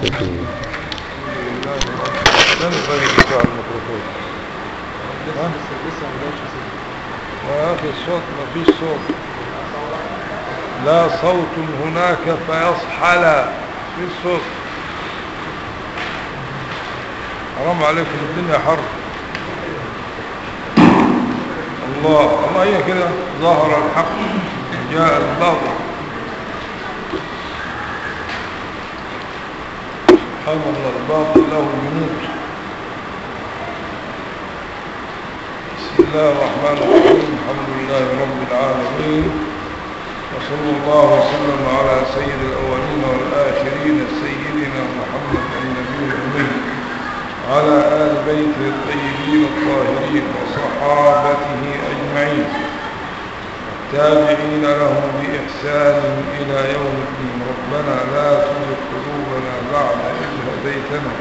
فيه من طريق بتاع الميكروفون لسه ها؟ لسه لسه ما بدأش يسجل. يا أخي الصوت ما فيش صوت لا صوت هناك فيصحل في صوت حرام عليكم الدنيا حر الله الله هي كده ظهر الحق جاء الباطل سبحان الله الباطل له جنود بسم الله الرحمن الرحيم الحمد لله رب العالمين وصلى الله وسلم على سيد الأولين والآخرين سيدنا محمد النبي الأمين على آل بيته الطيبين الطاهرين وصحابته أجمعين التابعين لهم بإحسان إلى يوم الدين ربنا لا تزغ قلوبنا بعد إذ هديتنا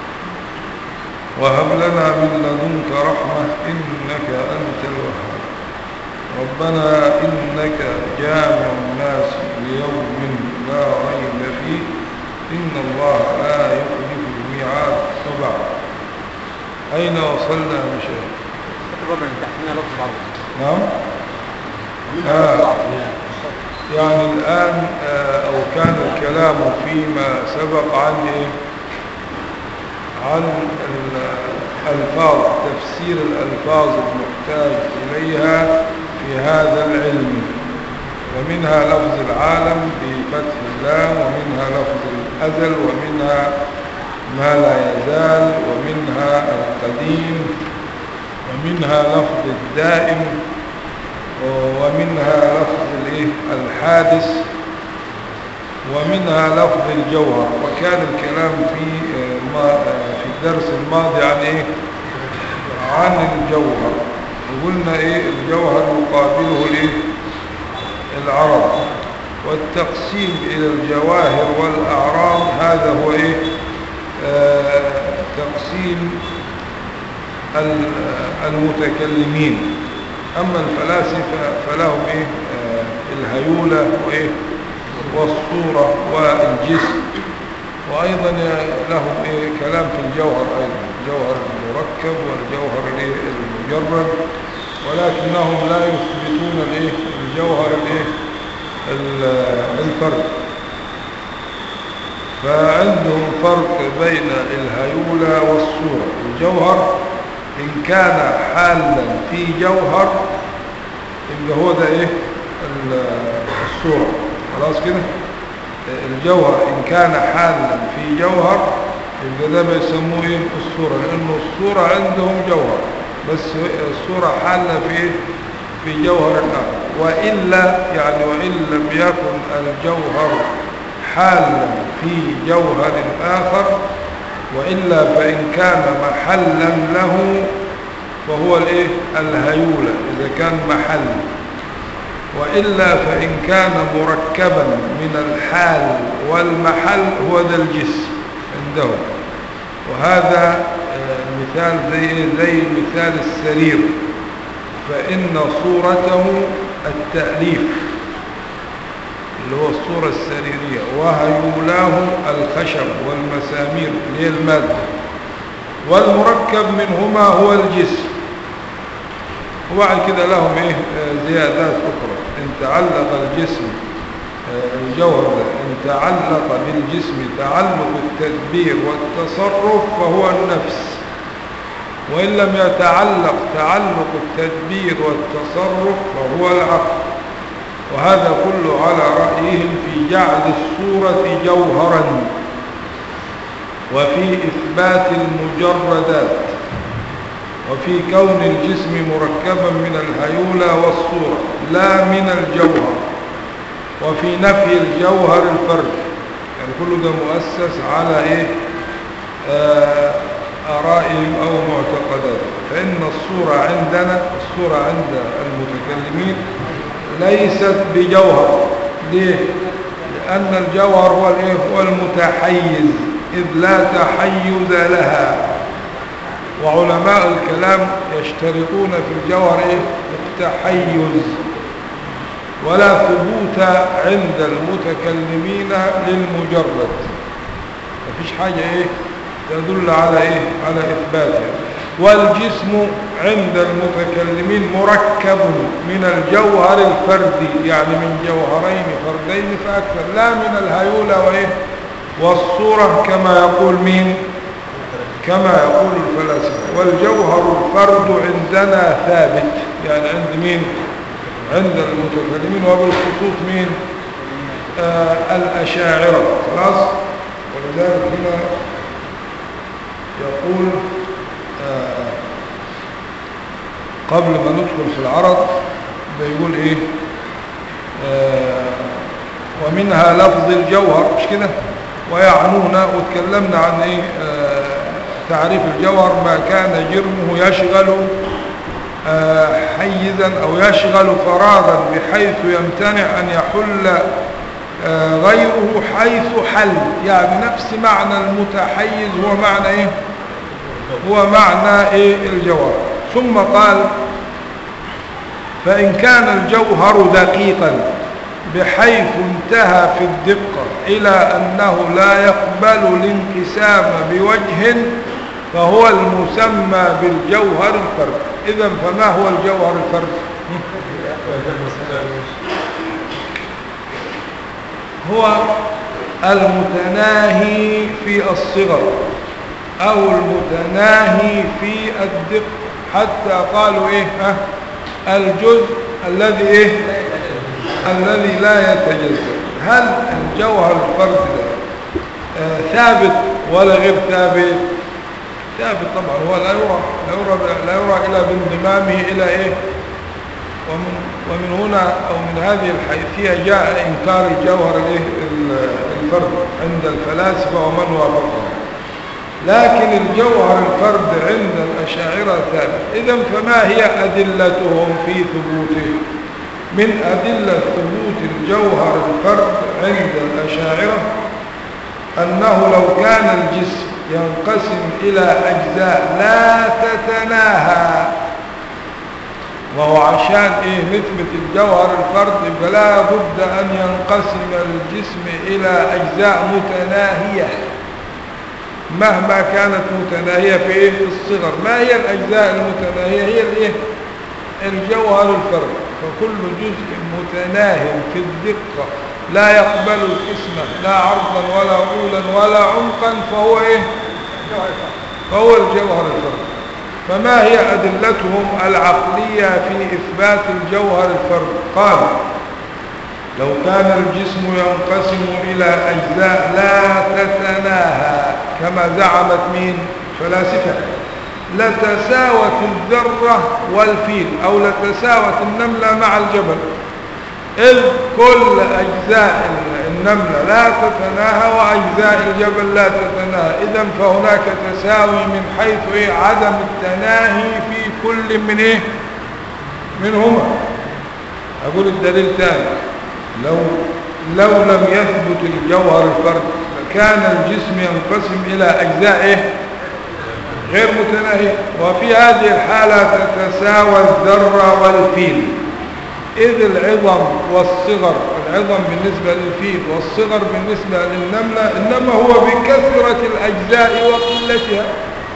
وهب لنا من لدنك رحمة إنك أنت الوهاب ربنا إنك جامع الناس ليوم لا ريب فيه إن الله لا يخلف الميعاد طبعا أين وصلنا مشاهد الربع اللي تحتنا لفظ عربي نعم منها آه. لفظ عربي. يعني الآن آه، أو كان الكلام فيما سبق عن إيه؟ عن الألفاظ تفسير الألفاظ المحتاج إليها في هذا العلم ومنها لفظ العالم بفتح الله ومنها لفظ الأزل ومنها ما لا يزال ومنها القديم ومنها لفظ الدائم ومنها لفظ الايه الحادث ومنها لفظ الجوهر وكان الكلام في آه، ما آه، في الدرس الماضي عن ايه عن الجوهر وقلنا ايه الجوهر يقابله الايه العرض والتقسيم الى الجواهر والاعراض هذا هو ايه آه تقسيم ال- المتكلمين أما الفلاسفة فلهم إيه آه، الهيولة وإيه والصورة والجسم وأيضا لهم إيه كلام في الجوهر أيضا الجوهر المركب والجوهر الإيه المجرد ولكنهم لا يثبتون الإيه الجوهر الإيه ال- الفرد فعندهم فرق بين الهيولة والصورة الجوهر إن كان حالا في جوهر يبقى هو ده إيه ال- الصورة خلاص كده الجوهر إن كان حالا في جوهر يبقى ده بيسموه إيه الصورة لأنه الصورة عندهم جوهر بس الصورة حالة في إيه؟ في جوهر آخر وإلا يعني وإن لم يكن الجوهر حالا في جوهر آخر وإلا فإن كان محلا له فهو الايه الهيولة إذا كان محل وإلا فإن كان مركبا من الحال والمحل هو ذا الجسم عندهم وهذا آه، مثال زي إيه؟ زي مثال السرير فإن صورته التأليف اللي هو الصورة السريرية وهيولاه الخشب والمسامير اللي هي المادة والمركب منهما هو الجسم وبعد كده لهم ايه آه، زيادات اخرى ان تعلق الجسم آه، الجوهر ده ان تعلق بالجسم تعلق التدبير والتصرف فهو النفس وان لم يتعلق تعلق التدبير والتصرف فهو العقل وهذا كله على رأيهم في جعل الصورة جوهرا وفي إثبات المجردات وفي كون الجسم مركبا من الهيولى والصورة لا من الجوهر وفي نفي الجوهر الفرد يعني كله ده مؤسس على إيه آه آرائهم أو معتقداتهم فإن الصورة عندنا الصورة عند المتكلمين ليست بجوهر ليه؟ لأن الجوهر هو الإيه؟ هو المتحيز إذ لا تحيز لها وعلماء الكلام يشترطون في الجوهر إيه؟ التحيز ولا ثبوت عند المتكلمين للمجرد مفيش حاجة ايه تدل على ايه على اثباتها والجسم عند المتكلمين مركب من الجوهر الفردي يعني من جوهرين فردين فأكثر لا من الهيولة وايه والصورة كما يقول مين كما يقول الفلاسفة والجوهر الفرد عندنا ثابت يعني عند مين عند المتكلمين وبالخصوص مين آه الأشاعرة خلاص ولذلك هنا يقول آه قبل ما ندخل في العرض بيقول ايه آه ومنها لفظ الجوهر مش كده ويعنون وتكلمنا عن ايه آه تعريف الجوهر ما كان جرمه يشغل آه حيزا او يشغل فراغا بحيث يمتنع ان يحل آه غيره حيث حل يعني نفس معنى المتحيز هو معنى ايه هو معنى ايه الجوهر ثم قال فإن كان الجوهر دقيقا بحيث انتهى في الدقة إلى أنه لا يقبل الانقسام بوجه فهو المسمى بالجوهر الفرد إذا فما هو الجوهر الفرد هو المتناهي في الصغر أو المتناهي في الدقة حتى قالوا إيه ها الجزء الذي إيه الذي لا يتجزأ هل الجوهر الفرد ده آه ثابت ولا غير ثابت ثابت طبعا هو لا يرى لا يرى لا يرى إلى بانضمامه إلى إيه ومن ومن هنا أو من هذه الحيثية جاء إنكار الجوهر الإيه الفرد عند الفلاسفة ومن وافقهم لكن الجوهر الفرد عند الأشاعرة ثابت إذا فما هي أدلتهم في ثبوته من أدلة ثبوت الجوهر الفرد عند الأشاعرة أنه لو كان الجسم ينقسم إلى أجزاء لا تتناهى وهو عشان إيه نثبت الجوهر الفرد فلا بد أن ينقسم الجسم إلى أجزاء متناهية مهما كانت متناهية في إيه في الصغر ما هي الأجزاء المتناهية هي الإيه الجوهر الفرد فكل جزء متناهي في الدقة لا يقبل القسمة لا عرضا ولا طولا ولا عمقا فهو إيه فهو الجوهر الفرد فما هي أدلتهم العقلية في إثبات الجوهر الفرد قال لو كان الجسم ينقسم إلى أجزاء لا تتناهى كما زعمت مين فلاسفة لتساوت الذرة والفيل أو لتساوت النملة مع الجبل إذ كل أجزاء النملة لا تتناهى وأجزاء الجبل لا تتناهى إذا فهناك تساوي من حيث إيه عدم التناهي في كل من إيه منهما أقول الدليل ثاني لو لو لم يثبت الجوهر الفرد لكان الجسم ينقسم إلى أجزاء إيه؟ غير متناهية وفي هذه الحالة تتساوى الذرة والفيل إذ العظم والصغر العظم بالنسبة للفيل والصغر بالنسبة للنملة إنما هو بكثرة الأجزاء وقلتها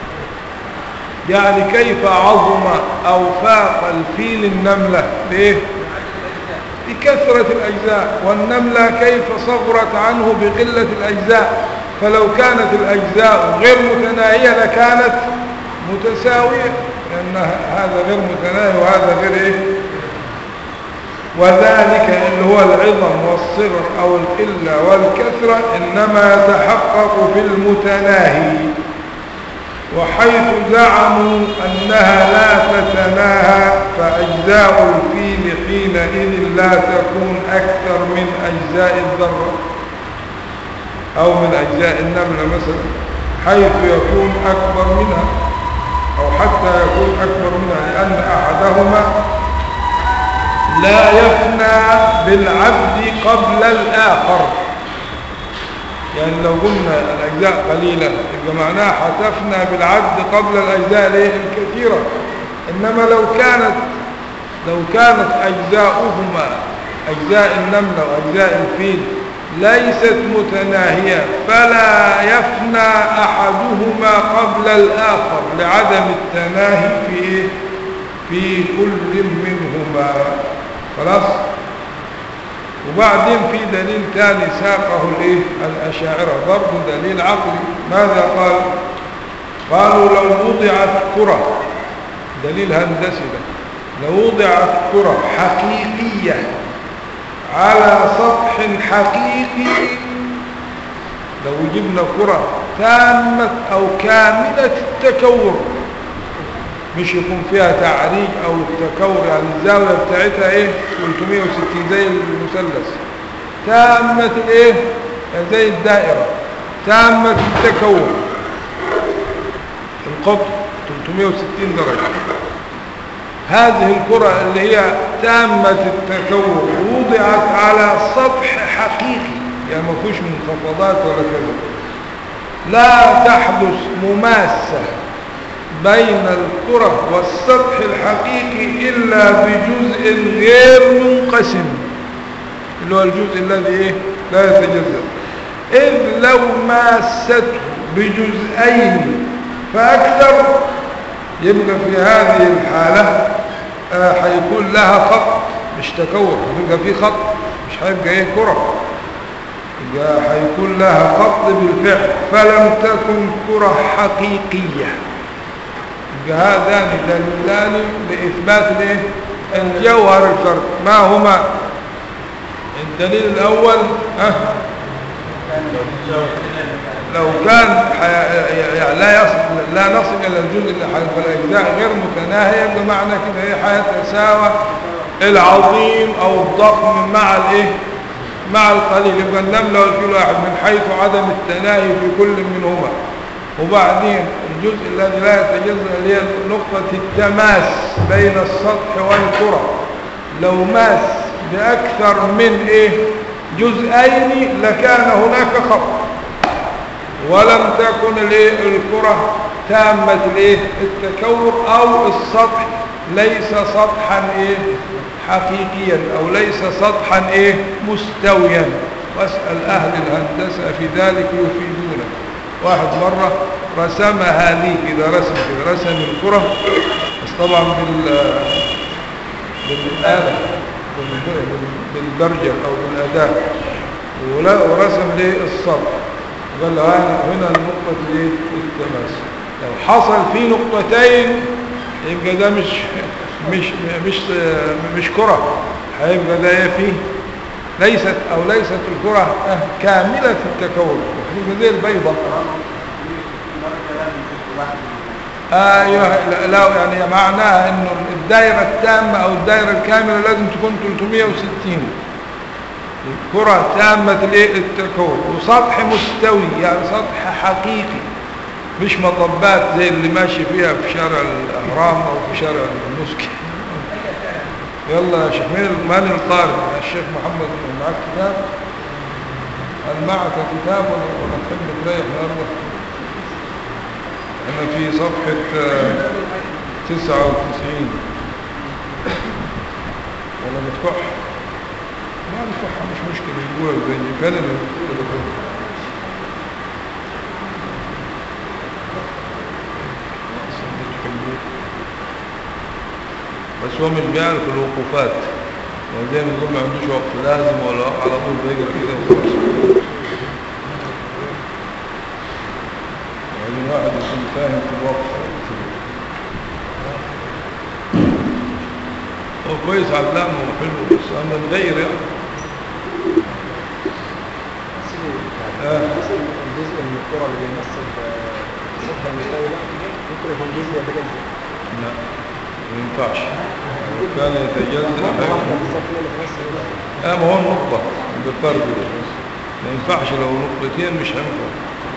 يعني كيف عظم أو فاق الفيل النملة ليه؟ بكثرة الأجزاء والنملة كيف صغرت عنه بقلة الأجزاء فلو كانت الأجزاء غير متناهية لكانت متساوية لأن هذا غير متناهي وهذا غير إيه وذلك اللي هو العظم والصغر أو القلة والكثرة إنما يتحقق في المتناهي وحيث زعموا أنها لا تتناهى فأجزاء الفيل حينئذ لا تكون أكثر من أجزاء الذرة أو من أجزاء النملة مثلا حيث يكون أكبر منها أو حتى يكون أكبر منها لأن أحدهما لا يفنى بالعبد قبل الآخر يعني لو قلنا الأجزاء قليلة يبقى معناها حتفنى بالعبد قبل الأجزاء الكثيرة إنما لو كانت لو كانت أجزاؤهما أجزاء النملة وأجزاء الفيل ليست متناهية فلا يفنى أحدهما قبل الآخر لعدم التناهي في إيه؟ في كل منهما خلاص وبعدين في دليل ثاني ساقه الايه الاشاعره برضه دليل عقلي ماذا قال قالوا لو وضعت كره دليل هندسي ده لو وضعت كره حقيقيه على سطح حقيقي لو جبنا كره تامه او كامله التكور مش يكون فيها تعريج او التكور يعني الزاويه بتاعتها ايه 360 زي المثلث تامه الايه زي الدائره تامه التكور القطر 360 درجه هذه الكرة اللي هي تامة التكور وضعت على سطح حقيقي يعني ما فيهوش منخفضات ولا كذا لا تحدث مماسة بين الكرة والسطح الحقيقي إلا بجزء غير منقسم اللي هو الجزء الذي إيه؟ لا يتجزأ إذ لو ماسته بجزئين فأكثر يبقى في هذه الحالة آه هيكون لها خط مش تكور هيبقى في خط مش هيبقى ايه كرة يبقى هيكون لها خط بالفعل فلم تكن كرة حقيقية يبقى هذان دليلان لإثبات الايه الجوهر الفرد ما هما الدليل الأول أه لو كان يعني لا يصل لا نصل الى الجزء اللي فالاجزاء غير متناهيه بمعنى كده ايه حيتساوى العظيم او الضخم مع الايه مع القليل يبقى النمله والكيلو واحد من حيث عدم التناهي في كل منهما وبعدين الجزء الذي لا يتجزا اللي هي نقطه التماس بين السطح والكره لو ماس باكثر من ايه جزئين لكان هناك خط ولم تكن الايه الكرة تامة الايه التكور او السطح ليس سطحا ايه حقيقيا او ليس سطحا ايه مستويا واسأل اهل الهندسة في ذلك يفيدون واحد مرة رسمها لي كده رسم كده رسم الكرة بس طبعا بال بالآلة بالبرجل او بالاداة ورسم لي السطح قال له هنا النقطة الايه التماس لو حصل في نقطتين يبقى ده مش مش مش مش كرة هيبقى ده ايه فيه ليست او ليست الكرة كاملة التكون هتبقى زي البيضة ايوه لا يعني معناها انه الدائرة التامة او الدائرة الكاملة لازم تكون 360 كرة تامة الايه التكون وسطح مستوي يعني سطح حقيقي مش مطبات زي اللي ماشي فيها في شارع الاهرام او في شارع المسكي يلا يا شيخ مين من القارئ الشيخ محمد معك كتاب هل معك كتاب ولا تحب تريح النهارده انا في صفحة تسعة وتسعين ولا مفتوح ما نفتحها مش مشكلة جوا زي كلمة بس هو مش بيعرف الوقوفات وزي ما يقول ما عندوش وقت لازم ولا على طول بيقرا كده وخلاص يعني الواحد يكون فاهم في الوقت هو كويس علامه وحلو بس اما نغير يعني آه. الجزء من الكرة اللي بيمثل السطح المستوي ده ممكن يكون جزء يتجزأ لا ما ينفعش لو كان يتجزأ واحدة بالظبط هي اللي تمثل ده اه ما هو النقطة بالفرق ما ينفعش لو نقطتين مش هينفع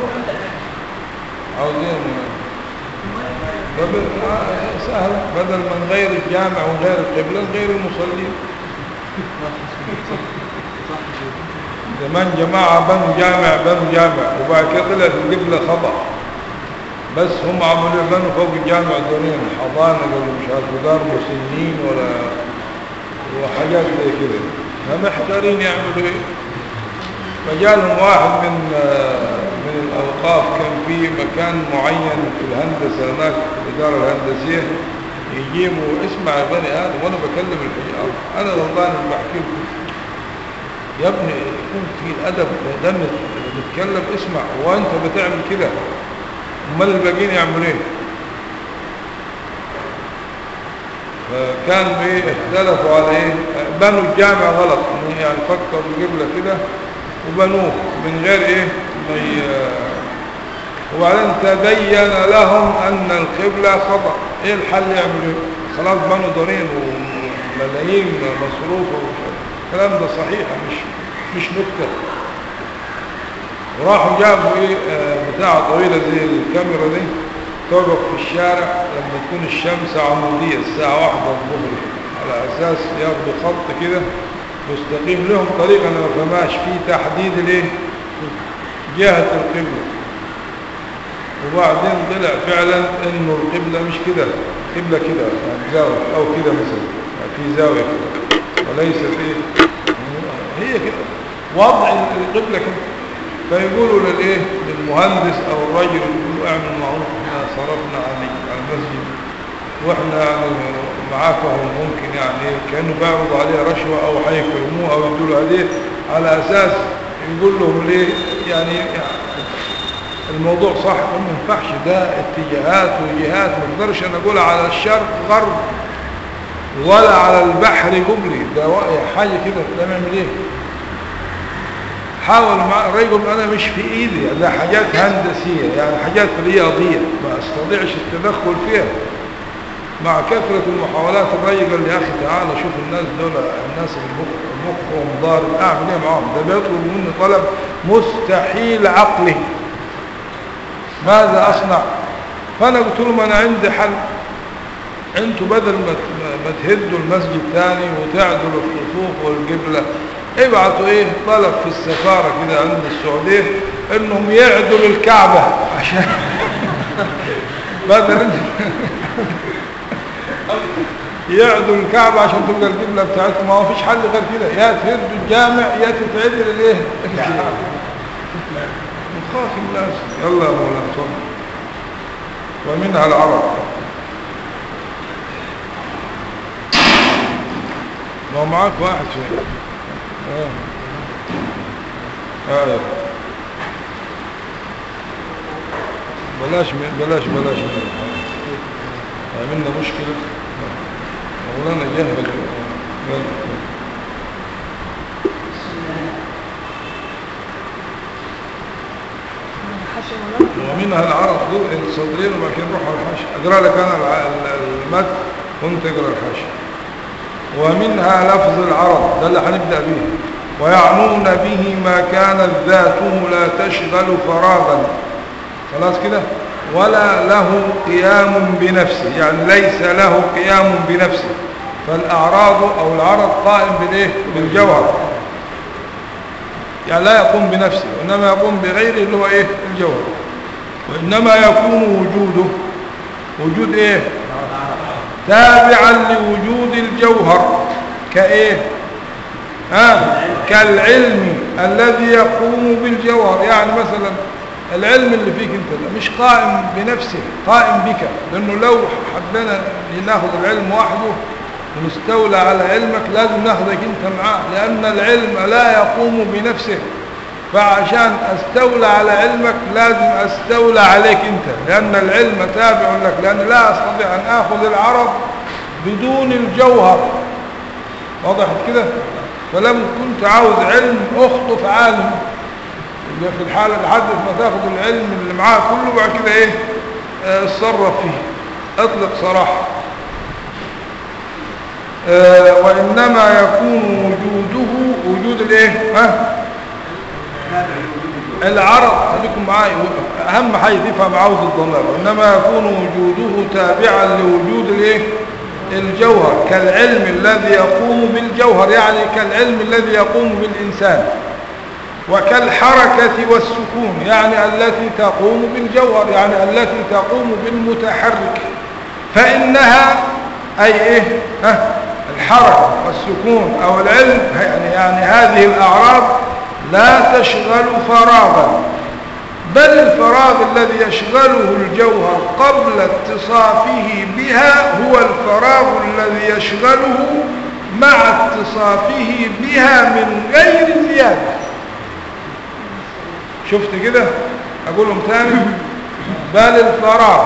عاوزين طب آه، سهل بدل ما نغير الجامع ونغير القبلة نغير المصلين زمان جماعة بنوا جامع بنوا جامع وبعد كده طلعت القبلة خطأ بس هم عملوا بنوا فوق الجامع دونين حضانة ولا مش عارف دار مسنين ولا وحاجات زي كده فمحتارين يعملوا ايه فجالهم واحد من آه، من الأوقاف كان في مكان معين في الهندسة هناك في الإدارة الهندسية يجيبوا اسمع يا بني آدم وأنا بكلم الحجار أنا والله أنا بحكي لكم يا ابني يكون في الأدب ده نتكلم اسمع وأنت بتعمل كده أمال الباقيين يعملوا إيه؟ فكان ايه اختلفوا على ايه بنوا الجامع غلط يعني فكروا القبلة كده وبنوه من غير ايه ما ي- وبعدين تبين لهم ان القبلة خطأ ايه الحل يعملوا ايه خلاص بنوا دارين وملايين مصروفة الكلام ده صحيح مش مش نكتة وراحوا جابوا ايه آه، بتاعة طويلة زي الكاميرا دي توقف في الشارع لما تكون الشمس عمودية الساعة واحدة الظهر على أساس ياخدوا خط كده مستقيم لهم طريقة أنا ما فهمهاش في تحديد الايه جهة القبلة وبعدين طلع فعلا انه القبلة مش كده القبلة كده يعني زاوية او كده مثلا يعني في زاوية كده وليست ايه هي كده وضع القبلة كده فيقولوا للايه للمهندس او الرجل يقولوا اعمل معروف احنا صرفنا عليك على المسجد واحنا يعني معاك وهو ممكن يعني كانوا بيعرضوا عليه رشوه او هيكرموه او يدوا له هديه على اساس يقول لهم ليه يعني, يعني الموضوع صح ما ينفعش ده اتجاهات وجهات ما اقدرش انا اقول على الشرق غرب ولا على البحر قبلي ده حاجه كده ده نعمل ايه حاول مع الرجل انا مش في ايدي ده حاجات هندسيه يعني حاجات رياضيه ما استطيعش التدخل فيها مع كثرة المحاولات الرجل قال لي يا اخي تعالى شوف الناس دول الناس المخ مخهم ضارب اعمل ايه معاهم ده بيطلب مني طلب مستحيل عقلي ماذا اصنع فانا قلت لهم انا عندي حل انتوا بدل ما ما تهدوا المسجد تاني وتعدلوا الصفوف والقبله ابعتوا ايه طلب في السفارة كده عند السعودية انهم يعدلوا الكعبة عشان بدل يعدلوا الكعبة عشان تبقى القبلة بتاعتكم ما هو فيش حل غير كده يا تهدوا الجامع يا تتعدل الايه نخاف الناس يلا يا مولانا اتفضل ومنها العرب ما هو معاك واحد شيء آه. بلاش من بلاش بلاش من عملنا مشكلة مولانا جهل ومنها العرض دول الصدرين وبعد كده نروح على الحاشية اقرا لك انا المد وانت اقرا الحاشية ومنها لفظ العرض ده اللي هنبدأ به ويعنون به ما كانت ذاته لا تشغل فراغا خلاص كده ولا له قيام بنفسه يعني ليس له قيام بنفسه فالأعراض أو العرض قائم بالإيه بالجوهر يعني لا يقوم بنفسه وإنما يقوم بغيره اللي هو إيه الجوهر وإنما يكون وجوده وجود إيه تابعا لوجود الجوهر كايه ها كالعلم الذي يقوم بالجوهر يعني مثلا العلم اللي فيك انت ده مش قائم بنفسه قائم بك لانه لو حبينا ناخذ العلم وحده ونستولى على علمك لازم ناخذك انت معاه لان العلم لا يقوم بنفسه فعشان استولى على علمك لازم استولى عليك انت لان العلم تابع لك لان لا استطيع ان اخذ العرض بدون الجوهر وضحت كده فلما كنت عاوز علم اخطف عالم يبقى في الحالة لحد ما تاخد العلم اللي معاه كله بعد كده ايه اه اتصرف فيه اطلق صراحة اه وانما يكون وجوده وجود الايه ها العرض خليكم معايا اهم حاجه تفهم عاوز الضمير انما يكون وجوده تابعا لوجود الايه الجوهر كالعلم الذي يقوم بالجوهر يعني كالعلم الذي يقوم بالانسان وكالحركة والسكون يعني التي تقوم بالجوهر يعني التي تقوم بالمتحرك فإنها أي إيه ها الحركة والسكون أو العلم يعني, يعني هذه الأعراض لا تشغل فراغا بل الفراغ الذي يشغله الجوهر قبل اتصافه بها هو الفراغ الذي يشغله مع اتصافه بها من غير زيادة شفت كده أقولهم تاني بل الفراغ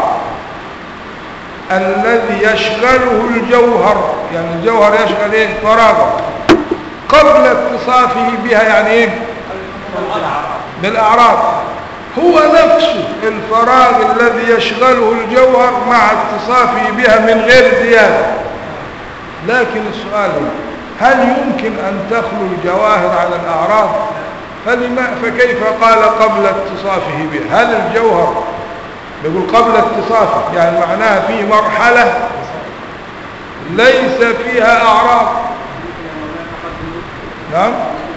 الذي يشغله الجوهر يعني الجوهر يشغل ايه فراغه قبل اتصافه بها يعني ايه بالاعراض هو نفسه الفراغ الذي يشغله الجوهر مع اتصافه بها من غير زيادة لكن السؤال هو هل يمكن أن تخلو الجواهر عن الأعراض فلما فكيف قال قبل اتصافه بها هل الجوهر يقول قبل اتصافه يعني معناها في مرحلة ليس فيها أعراض نعم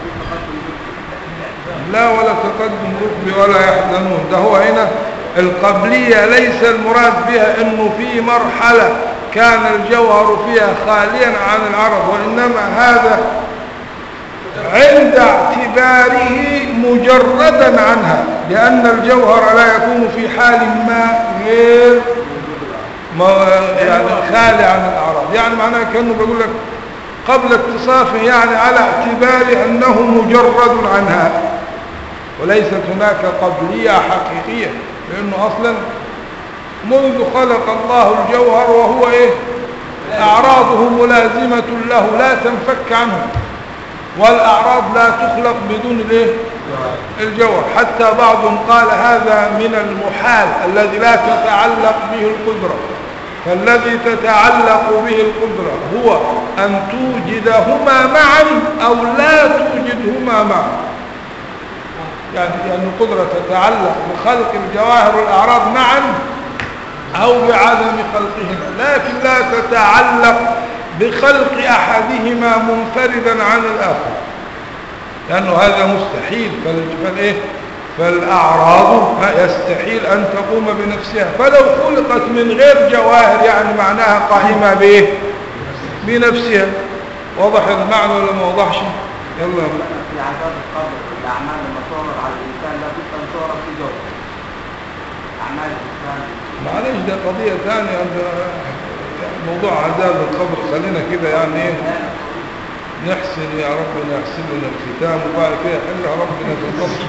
لا ولا تقدم ركبي ولا يحزنون ده هو هنا القبلية ليس المراد بها انه في مرحلة كان الجوهر فيها خاليا عن العرض وإنما هذا عند اعتباره مجردا عنها لأن الجوهر لا يكون في حال ما غير ما يعني خالي عن الأعراض يعني معناه كأنه بيقول لك قبل اتصافه يعني على اعتبار أنه مجرد عنها وليست هناك قبلية حقيقية لأنه أصلا منذ خلق الله الجوهر وهو إيه أعراضه ملازمة له لا تنفك عنه والأعراض لا تخلق بدون الايه الجوهر حتى بعضهم قال هذا من المحال الذي لا تتعلق به القدرة فالذي تتعلق به القدرة هو أن توجدهما معا أو لا توجدهما معا يعني يعني القدرة تتعلق بخلق الجواهر والأعراض معا أو بعدم خلقهما لكن لا تتعلق بخلق أحدهما منفردا عن الآخر لأنه هذا مستحيل فالإيه فالأعراض يستحيل أن تقوم بنفسها فلو خلقت من غير جواهر يعني معناها قائمة به بنفسها وضح المعنى ولا ما وضحش يلا في عذاب القبر الأعمال لما تعرض على الإنسان لا بد أن تعرض في جوه أعمال الإنسان معلش ده قضية ثانية موضوع عذاب القبر خلينا كده يعني ايه نحسن يا ربنا يحسن لنا الختام وبعد كده يحلها ربنا في النصر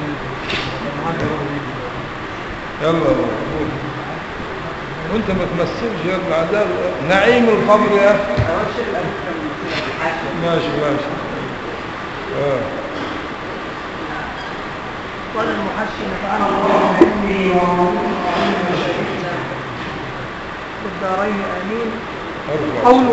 يلا قول وانت ما تمثلش يا ابن عذاب نعيم القبر يا اخي هو الشيخ الألف كان يمثلها في الحاشية ماشي ماشي اه قال المحسن فعل الله علمي وعلمي وشهدنا في الدارين امين ارفع قوله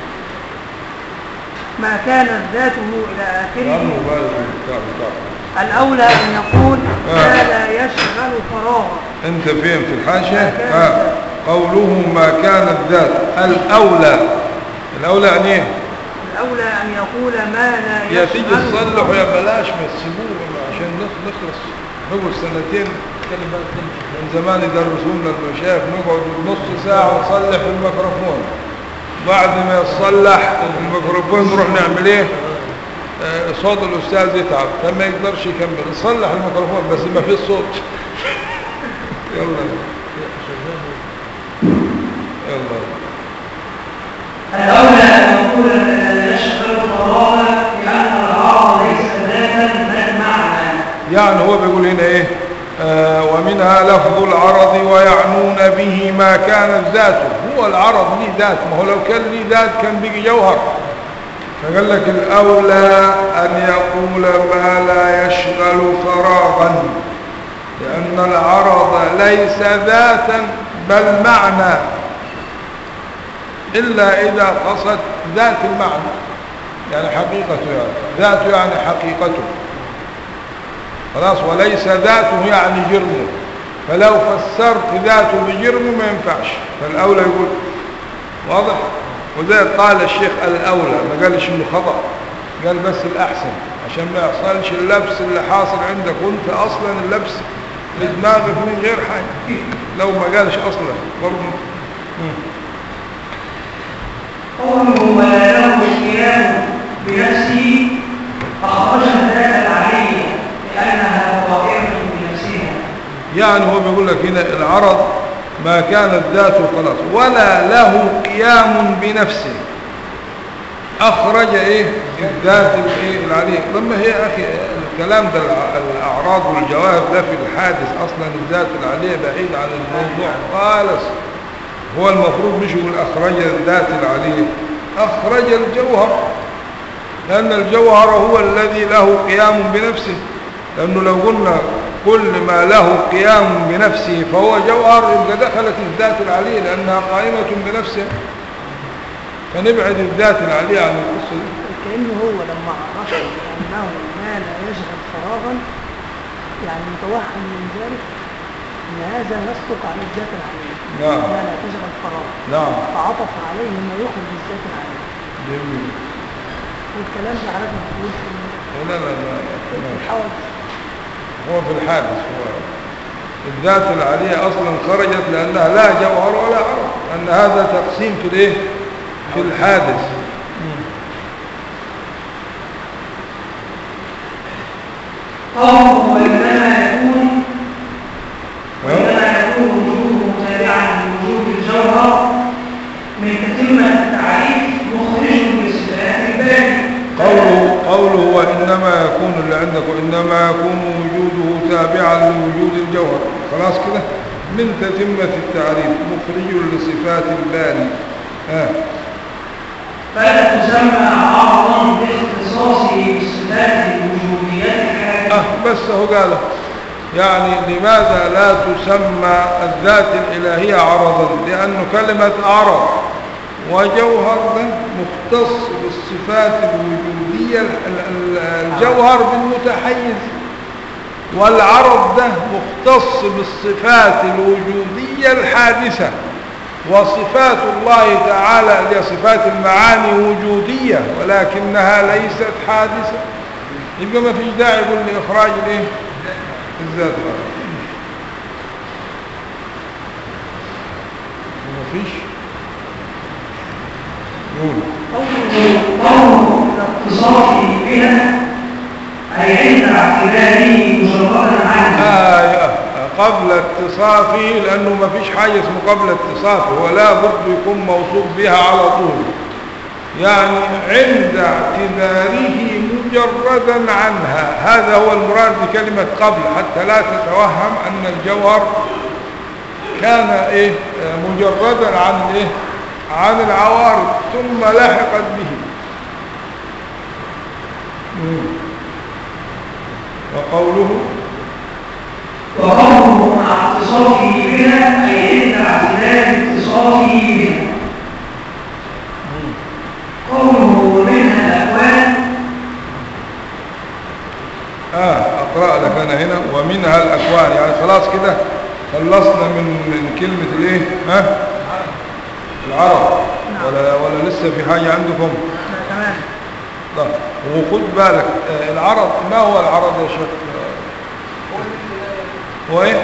ما كانت ذاته الى لانه اخره بقى بتاع بتاع الاولى ان يقول آه. ما لا يشغل فراغا انت فين في الحاشية ما كانت آه. ذات. قوله ما كانت ذات الاولى الاولى يعني ايه الاولى ان يقول ما لا يا يشغل تيجي تصلح فراغا. ويا بلاش ما تسيبوه عشان نخ- نخلص نقعد سنتين من زمان يدرسونا المشايخ نقعد نص ساعة ونصلح في الميكروفون بعد ما يصلح الميكروفون نروح نعمل ايه آه، صوت الاستاذ يتعب فما يقدرش يكمل نصلح الميكروفون بس ما فيش صوت يلا يلا الأولى أن يقول لا يشغل فراغا لأن العرض ليس ذاتا بل معنى يعني هو بيقول هنا ايه آه ومنها لفظ العرض ويعنون به ما كانت ذاته هو العرض ليه ذات ما هو لو كان ليه ذات كان بيجي جوهر فقال لك الأولى أن يقول ما لا يشغل فراغا لأن العرض ليس ذاتا بل معنى إلا إذا قصد ذات المعنى يعني حقيقته يعني ذاته يعني حقيقته خلاص وليس ذاته يعني جرمه فلو فسرت ذاته بجرمه ما ينفعش فالأولى يقول واضح وزي قال الشيخ الأولى ما قالش انه خطأ قال بس الأحسن عشان ما يحصلش اللبس اللي حاصل عندك وانت أصلا اللبس لدماغك من غير حاجة لو ما قالش أصلا برضه مم. قوله ولا له اشتياق بنفسه أخرج ذات العلي يعني هو بيقول لك هنا العرض ما كانت ذاته خلاص ولا له قيام بنفسه أخرج إيه الذات الإيه العلية لما هي أخي الكلام ده الع- الأعراض والجواهر ده في الحادث أصلا الذات العلية بعيد عن الموضوع خالص هو المفروض مش يقول أخرج الذات العلية أخرج الجوهر لأن الجوهر هو الذي له قيام بنفسه لأنه لو قلنا كل ما له قيام بنفسه فهو جوهر يبقى دخلت الذات العلية لأنها قائمة بنفسها فنبعد الذات العلية عن القصة دي كأنه هو لما عرف أنه ما لا يشغل فراغا يعني متوهم من ذلك أن هذا يصدق على الذات العلية نعم. ما لا تشغل فراغا نعم فعطف عليه ما يخرج الذات العلية جميل والكلام ده عرفنا بيقول في لا لا لا في لا الحوادث هو في الحادث هو الذات العلية أصلا خرجت لأنها لا جوهر ولا عرض أن هذا تقسيم في الإيه في الحادث قوله وإنما يكون وإنما يكون وجوده تابعا لوجود الجوهر من تتمة التعريف مخرج بصفات الباري قوله قوله وإنما يكون اللي عندك وإنما يكون وجوده تابعا لوجود الجوهر خلاص كده من تتمة التعريف مخرج لصفات الباري آه. فلا تسمى عرضا باختصاصه بالصفات الوجودية الحادثة آه بس هو قال يعني لماذا لا تسمى الذات الإلهية عرضا لأنه كلمة عرض وجوهر ده مختص بالصفات الوجودية ال- ال- الجوهر بالمتحيز والعرض ده مختص بالصفات الوجودية الحادثة وصفات الله تعالى هي صفات المعاني وجودية ولكنها ليست حادثة يبقى ما فيش داعي يقول لي إخراج الايه الذات ما فيش يقول قوله قوله الاتصاف بها أي عند اعتباره مجردا عنها آه قبل اتصافه لأنه ما فيش حاجة اسمه قبل اتصافه هو لا بد يكون موصوف بها على طول يعني عند اعتباره مجردا عنها هذا هو المراد بكلمة قبل حتى لا تتوهم أن الجوهر كان إيه آه، مجردا عن إيه عن العوارض ثم لحقت به مم. وقوله وقوله مع اتصافه بها أي عند اعتبار اتصافه بها قوله ومنها الأكوان آه أقرأ لك أنا هنا ومنها الأكوان يعني خلاص كده خلصنا من من كلمة الإيه ها العرب ولا ولا لسه في حاجة عندكم تمام لا وخد بالك آه العرض ما هو العرض يا شيخ هو إيه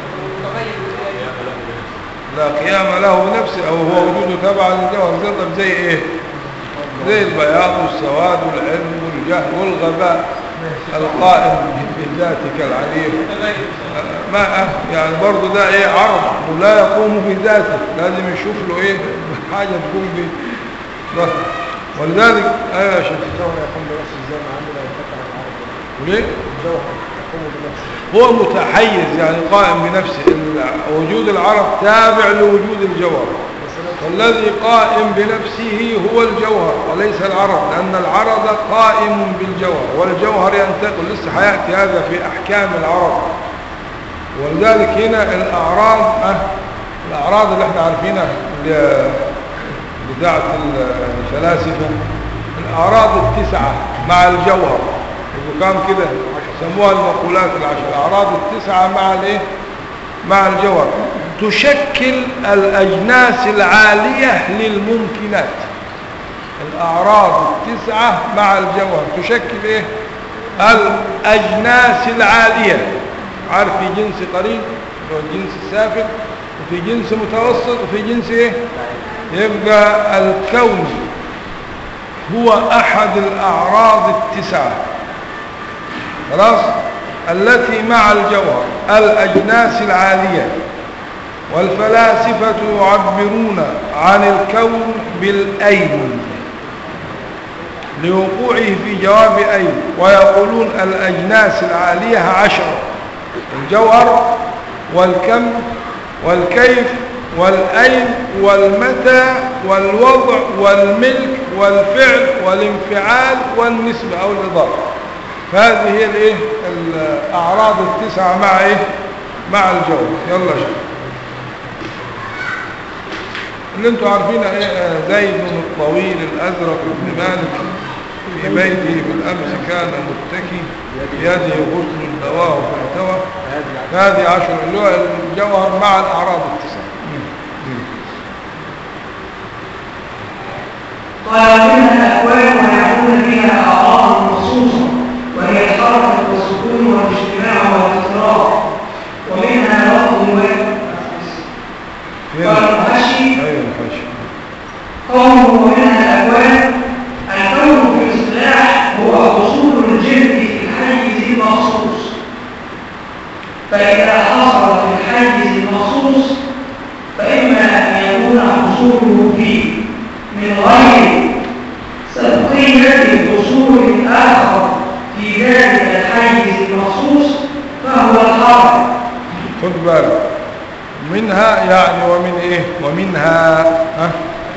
لا قيام له بنفسه أو هو وجوده تبع للجوهر زي طب زي إيه زي البياض والسواد والعلم والجهل والغباء القائم بذاتك العليم ما يعني برضه ده ايه عرض ولا يقوم بذاته لازم يشوف له ايه حاجة تقوم به بس. ولذلك ايوه يا شيخ الجوهر يقوم بنفسه ازاي ما عنده لا ينفتح العرض وليه الجوهر يقوم بنفسه هو متحيز يعني قائم بنفسه ال- وجود العرض تابع لوجود الجوهر والذي قائم بنفسه هو الجوهر وليس العرض لأن العرض قائم بالجوهر والجوهر ينتقل لسه حياتي هذا في أحكام العرض ولذلك هنا الأعراض أه الأعراض اللي احنا عارفينها اللي بتاعة الفلاسفة الأعراض التسعة مع الجوهر يبقوا كام كده سموها المقولات العشر الأعراض التسعة مع الايه مع الجوهر تشكل الأجناس العالية للممكنات الأعراض التسعة مع الجوهر تشكل إيه الأجناس العالية عارف في جنس قريب اللي هو الجنس السافل وفي جنس متوسط وفي جنس إيه يبقى الكون هو أحد الأعراض التسعة خلاص التي مع الجوهر الأجناس العالية والفلاسفة يعبرون عن الكون بالأين لوقوعه في جواب أين ويقولون الأجناس العالية عشرة الجوهر والكم والكيف والأين والمتى والوضع والملك والفعل والانفعال والنسبة أو الإضافة فهذه هي الايه الأعراض التسعة مع ايه مع الجوهر يلا شوف اللي انتوا عارفين ايه آه، زيد الطويل الازرق بن مالك في بيته بالامس كان متكي بيده غصن دواه فالتوى هذه عشر اللي هو الجوهر مع الاعراض التسعه قال ومنها الأكوان ما يكون فيها أعراض مخصوصة وهي الحركة والسكون والاجتماع والاضطراب ومنها لفظ واحد فين؟ قال المحشي ايوه الحش قوله ومنها الأكوان الكون في الاصطلاح هو حصول الجلد في الحيز المخصوص فإذا حصل في الحيز المخصوص فإما أن يكون حصوله فيه من غير سبقية حصول آخر في ذلك الحيز المخصوص فهو الحرف خد بالك منها يعني ومن ايه ومنها ها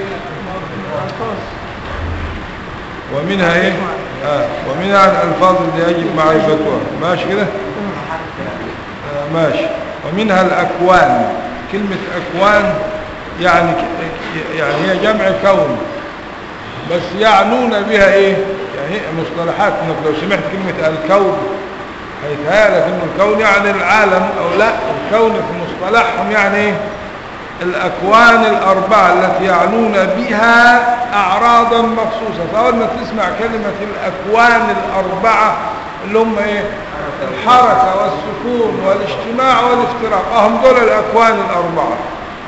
ومنها ايه آه. ومنها الالفاظ اللي يجب معرفتها ماشي كده آه ماشي ومنها الاكوان كلمة اكوان يعني ك- يعني هي جمع كون بس يعنون بها ايه يعني هي مصطلحات انك لو سمعت كلمة الكون هيتهيألك انه الكون يعني العالم او لا الكون في مصطلحهم يعني ايه الاكوان الاربعة التي يعنون بها اعراضا مخصوصة فاول ما تسمع كلمة الاكوان الاربعة اللي هم ايه الحركة والسكون والاجتماع والافتراق اهم دول الاكوان الاربعة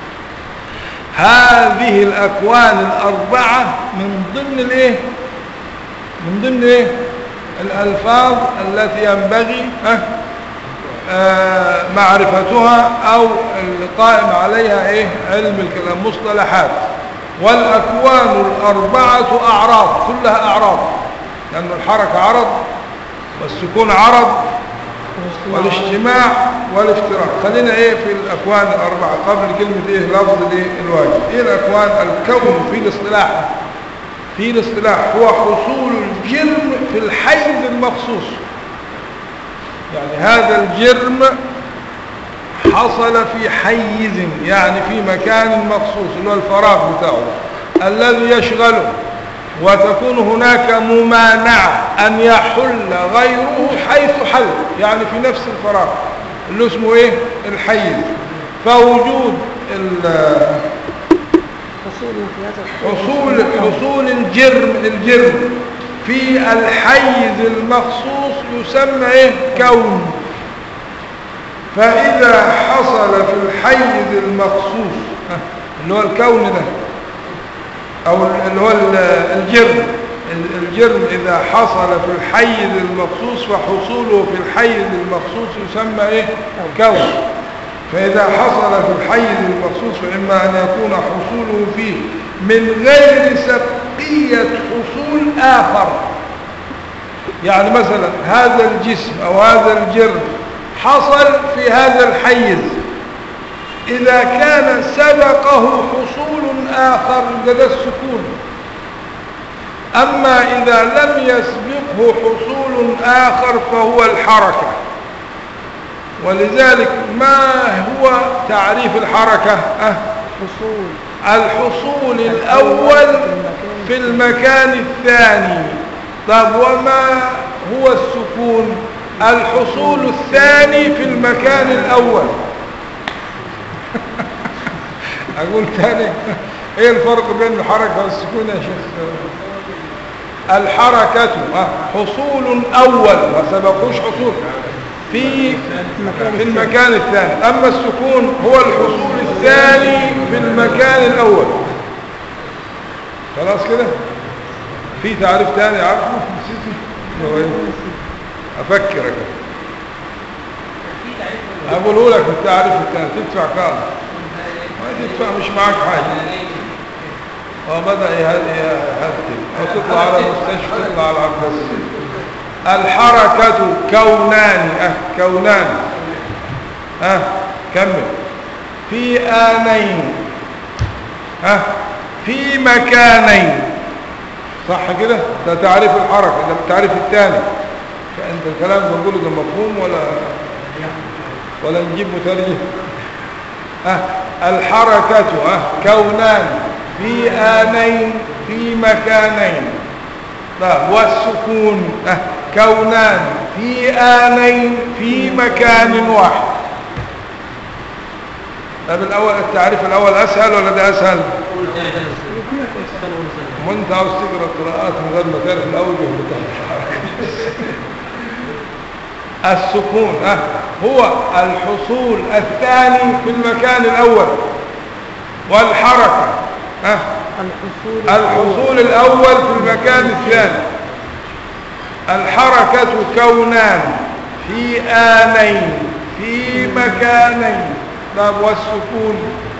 هذه الاكوان الاربعة من ضمن الايه من ضمن ايه الالفاظ التي ينبغي ها آه، معرفتها او القائم عليها ايه علم الكلام مصطلحات والاكوان الاربعه اعراض كلها اعراض لان الحركه عرض والسكون عرض والاجتماع والافتراق خلينا ايه في الاكوان الاربعه قبل كلمه ايه لفظ الايه الواجب ايه الاكوان الكون في الاصطلاح في الاصطلاح هو حصول الجرم في الحيز المخصوص يعني هذا الجرم حصل في حيز يعني في مكان مخصوص اللي هو الفراغ بتاعه الذي يشغله وتكون هناك ممانعة أن يحل غيره حيث حل يعني في نفس الفراغ اللي اسمه إيه الحيز فوجود ال- حصول في هذا حصول حصول الجرم الجرم في الحيز المخصوص يسمى ايه كون فاذا حصل في الحيز المخصوص ها، اللي هو الكون ده او اللي هو ال- الجرم ال- الجرم اذا حصل في الحيز المخصوص فحصوله في الحيز المخصوص يسمى ايه كون فإذا حصل في الحيز المخصوص فإما أن يكون حصوله فيه من غير سبقية حصول آخر يعني مثلا هذا الجسم أو هذا الجرم حصل في هذا الحيز إذا كان سبقه حصول آخر ده ده السكون أما إذا لم يسبقه حصول آخر فهو الحركة ولذلك ما هو تعريف الحركة أه حصول الحصول الأول في المكان الثاني طب وما هو السكون الحصول الثاني في المكان الأول أقول تاني ايه الفرق بين الحركة والسكون يا شيخ الحركة آه، حصول أول ما سبقوش حصول في في المكان الثاني أما السكون هو الحصول الثاني في المكان الأول خلاص كده في تعريف تاني عارفه نسيته هو إيه؟ أفكرك هقوله لك التعريف الثاني تدفع كام ما تدفع مش معاك حاجة وبدأ يهدي يهدي وتطلع على المستشفى تطلع على العباسية الحركة كونان أه كونان أه كمل في آنين أه في مكانين صح كده ده تعريف الحركة ده التعريف الثاني فأنت الكلام بنقوله ده مفهوم ولا ولا نجيب مترجم أه الحركة أه كونان في آنين في مكانين طيب والسكون أه كونان في آنين في مكان واحد طيب الأول التعريف الأول أسهل ولا ده أسهل وانت عاوز تقرا قراءات من غير ما تعرف الأوجه بتاع السكون أه هو الحصول الثاني في المكان الأول والحركة أه الحصول الحصول الأول في المكان الثاني الحركة كونان في آنين في مكانين طب والسكون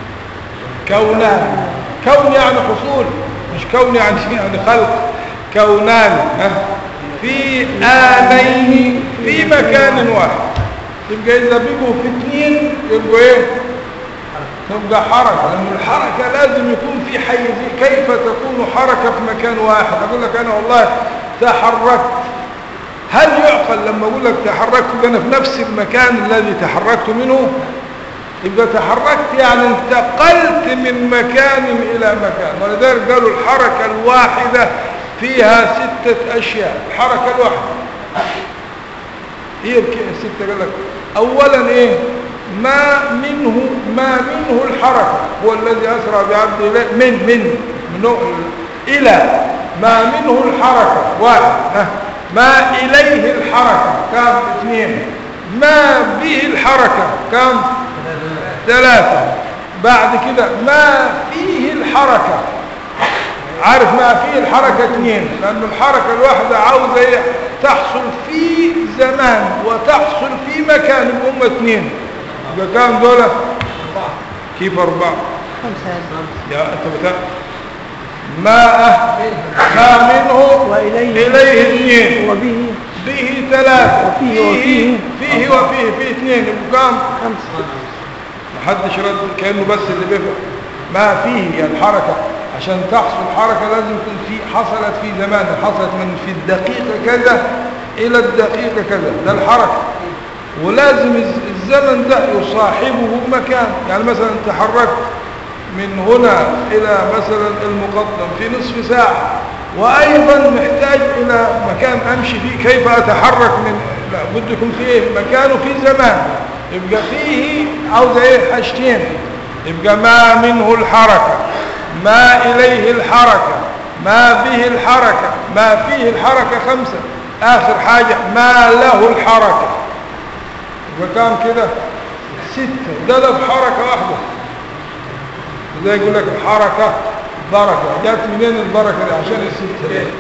كونان كون يعني حصول مش كون يعني يعني خلق كونان ها؟ في آنين في مكان واحد يبقى إذا بقوا في اثنين يبقوا إيه تبقى حركة لأن الحركة لازم يكون في حيز كيف تكون حركة في مكان واحد أقول لك أنا والله تحركت هل يعقل لما أقول لك تحركت يبقى أنا في نفس المكان الذي تحركت منه يبقى تحركت يعني انتقلت من مكان إلى مكان ولذلك قالوا الحركة الواحدة فيها ستة أشياء الحركة الواحدة هي الك- الستة قال لك أولا إيه ما منه ما منه الحركة هو الذي أسرى بعبده إليه من من من إلى ما منه الحركة واحد ها. ما إليه الحركة كم اثنين ما به الحركة كم ثلاثة بعد كده ما فيه الحركة عارف ما فيه الحركة اثنين لأن الحركة الواحدة عاوزة إيه؟ تحصل في زمان وتحصل في مكان يبقى هم اثنين يبقى كام دولة كيف أربعة خمسة يا أنت بتاع ما ما منه وإليه إليه اثنين وبه به ثلاثة وفيه وفيه. فيه وفيه فيه اثنين يبقى كام خمسة محدش رد كأنه بس اللي بيفهم ما فيه يعني الحركة عشان تحصل حركة لازم يكون في حصلت في زمان حصلت من في الدقيقة كذا إلى الدقيقة كذا ده الحركة ولازم الز- الزمن ده يصاحبه مكان يعني مثلا تحركت من هنا إلى مثلا المقدم في نصف ساعة وأيضا محتاج إلى مكان أمشي فيه كيف أتحرك من لا بده يكون فيه مكان وفي زمان يبقى فيه عاوز إيه حاجتين يبقى ما منه الحركة ما إليه الحركة ما به الحركة ما فيه الحركة خمسة آخر حاجة ما له الحركة يبقى كام كده ستة ده ده بحركة واحدة زي يقول لك الحركة بركة جات منين البركة دي عشان الستة دي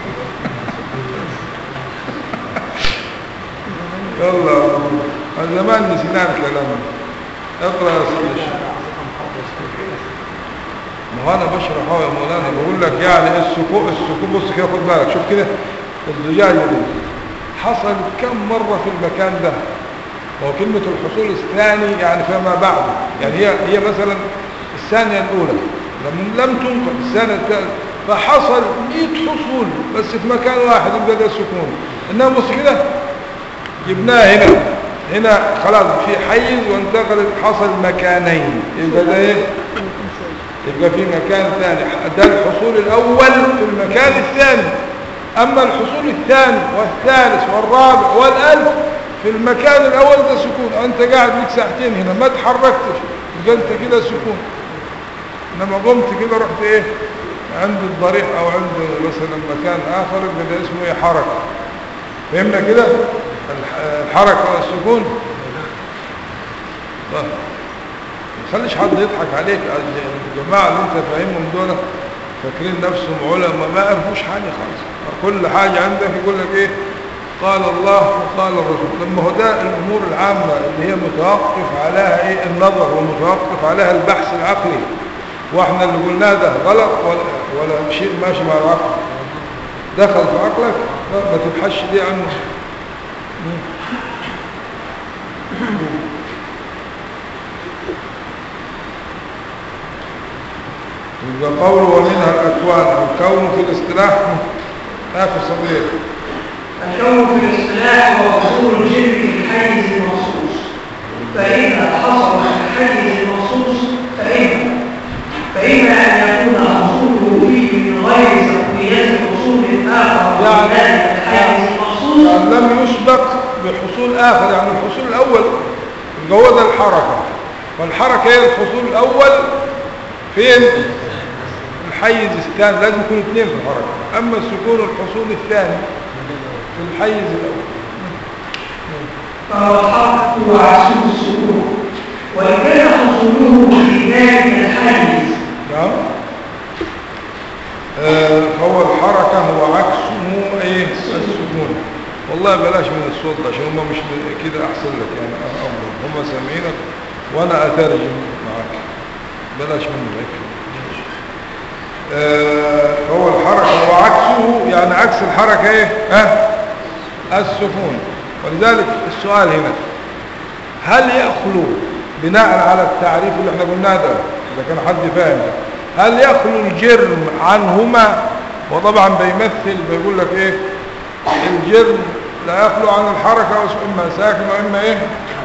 يلا من زمان نسينا الكلام اقرأ يا سيدي الشيخ. ما هو انا بشرح اهو يا مولانا بقول لك يعني السكون السكون بص كده خد بالك شوف كده الزجاجة دي حصل كم مرة في المكان ده هو كلمة الحصول الثاني يعني فما بعد يعني هي هي مثلا الثانية الأولى لم لم تنقل الثانية الثالثة فحصل 100 حصول بس في مكان واحد يبقى ده سكون إنما بص كده جبناه هنا هنا خلاص في حيز وانتقلت حصل مكانين يبقى ده ايه يبقى في مكان ثاني ده الحصول الأول في المكان الثاني أما الحصول الثاني والثالث والرابع والألف في المكان الأول ده سكون أنت قاعد لك ساعتين هنا ما تحركتش يبقى أنت كده سكون لما قمت كده رحت إيه عند الضريح أو عند مثلا مكان آخر يبقى ده اسمه إيه حركة فهمنا كده الح- الحركة والسكون طيب ما تخليش حد يضحك عليك الجماعة اللي انت فاهمهم دول فاكرين نفسهم علماء ما يعرفوش حاجة خالص كل حاجة عندك يقول لك ايه قال الله وقال الرسول لما هو ده الأمور العامة اللي هي متوقف عليها إيه النظر ومتوقف عليها البحث العقلي واحنا اللي قلناه ده غلط ولا, ولا شيء ماشي مع العقل دخل في عقلك لا ما تبحثش دي عنه يبقى قوله ومنها الأكوان الكون في الاصطلاح ما في صغير الكون في الاصطلاح هو حصول الجن في الحيز المخصوص فإذا حصل في الحيز المخصوص فإما فإما أن يكون حصوله فيه من غير سببيات حصول آخر يعني- في ذلك الحيز المخصوص يعني لم يسبق بحصول آخر يعني الحصول الأول يبقى هو ده الحركة والحركة هي الحصول الأول فين؟ الحيز الثاني لازم يكون اثنين في الحركة أما السكون الحصول الثاني في الحيز الأول فهو الحق وعكسه السكون وإن كان حصوله في ذلك الحيز نعم آه هو الحركة هو عكسه ايه السكون والله بلاش من الصوت ده عشان هم مش كده احسن لك يعني افضل هم سامعينك وانا اترجم معاك بلاش منه هيك آه هو الحركة وعكسه يعني عكس الحركة ايه ها السكون ولذلك السؤال هنا هل يخلو بناء على التعريف اللي احنا قلناه ده اذا كان حد فاهم هل يخلو الجرم عنهما وطبعا بيمثل بيقول لك ايه الجرم لا يخلو عن الحركة اما ساكن واما ايه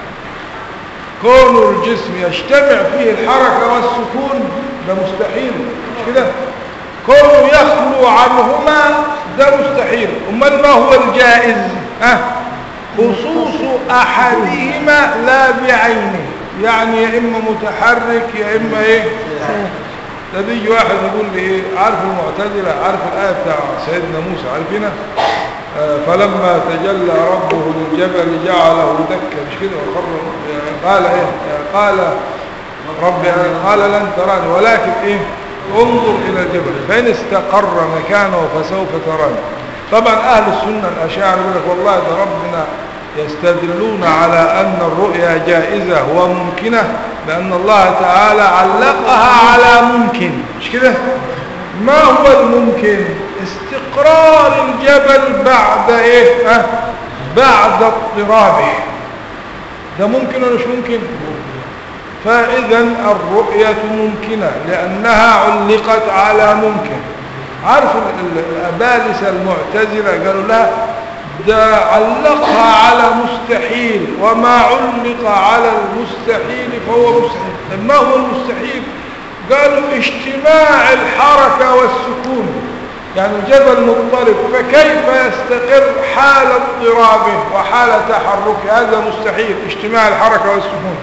كون الجسم يجتمع فيه الحركة والسكون ده مستحيل مش كده كونه يخلو عنهما ده مستحيل امال ما هو الجائز ها خصوص احدهما لا بعينه يعني يا اما متحرك يا اما ايه ده بيجي واحد يقول لي ايه عارف المعتزله عارف الايه بتاع سيدنا موسى عارفينها آه فلما تجلى ربه للجبل جعله دكا مش كده وخر قال ايه آه قال ربي قال لن تراني ولكن ايه انظر الى الجبل فان استقر مكانه فسوف تراني طبعا اهل السنه الاشاعره يقول لك والله ده ربنا يستدلون على ان الرؤيا جائزه وممكنه لان الله تعالى علقها على ممكن مش كده ما هو الممكن استقرار الجبل بعد ايه أه؟ بعد اضطرابه ده ممكن ولا مش ممكن فاذا الرؤيه ممكنه لانها علقت على ممكن عارف الابالسه المعتزله قالوا لها ده علقها على مستحيل وما علق على المستحيل فهو مستحيل ما هو المستحيل قالوا اجتماع الحركة والسكون يعني الجبل مضطرب فكيف يستقر حال اضطرابه وحال تحركه هذا مستحيل اجتماع الحركة والسكون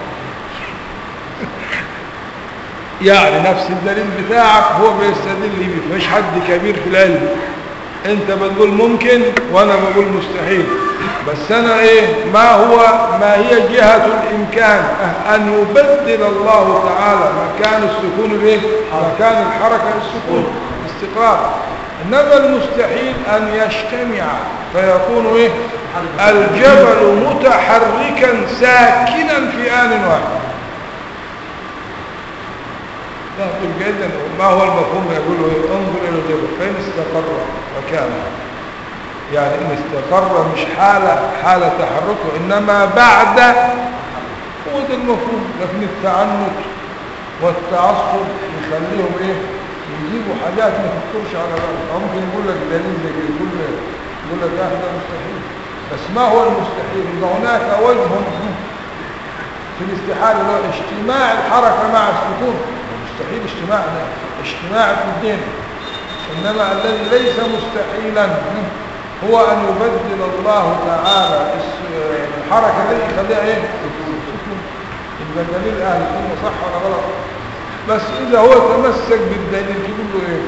يعني نفس الدليل بتاعك هو بيستدل بيه مش حد كبير في العلم انت بتقول ممكن وانا بقول مستحيل بس انا ايه ما هو ما هي جهة الامكان ان يبدل الله تعالى مكان السكون بايه مكان الحركة السكون استقرار انما المستحيل ان يجتمع فيكون ايه الجبل متحركا ساكنا في ان واحد يقول جدا ما هو المفهوم يقول ايه انظر الى الجبل فين استقر مكانه يعني ان استقر مش حالة حالة تحركه انما بعد هو ده المفهوم لكن التعنت والتعصب يخليهم ايه يجيبوا حاجات ما تخطرش على بالك او ممكن يقول لك دليل زي كده يقول لك يقول لك هذا مستحيل بس ما هو المستحيل يبقى هناك وجه في الاستحالة اللي هو اجتماع الحركة مع السكون مستحيل اجتماع اجتماع في الدين إنما الذي ليس مستحيلا هو أن يبدل الله تعالى الحركة التي يخليها ايه يبقى دليل أهل السنة صح ولا غلط بس إذا هو تمسك بالدليل تقول له إيه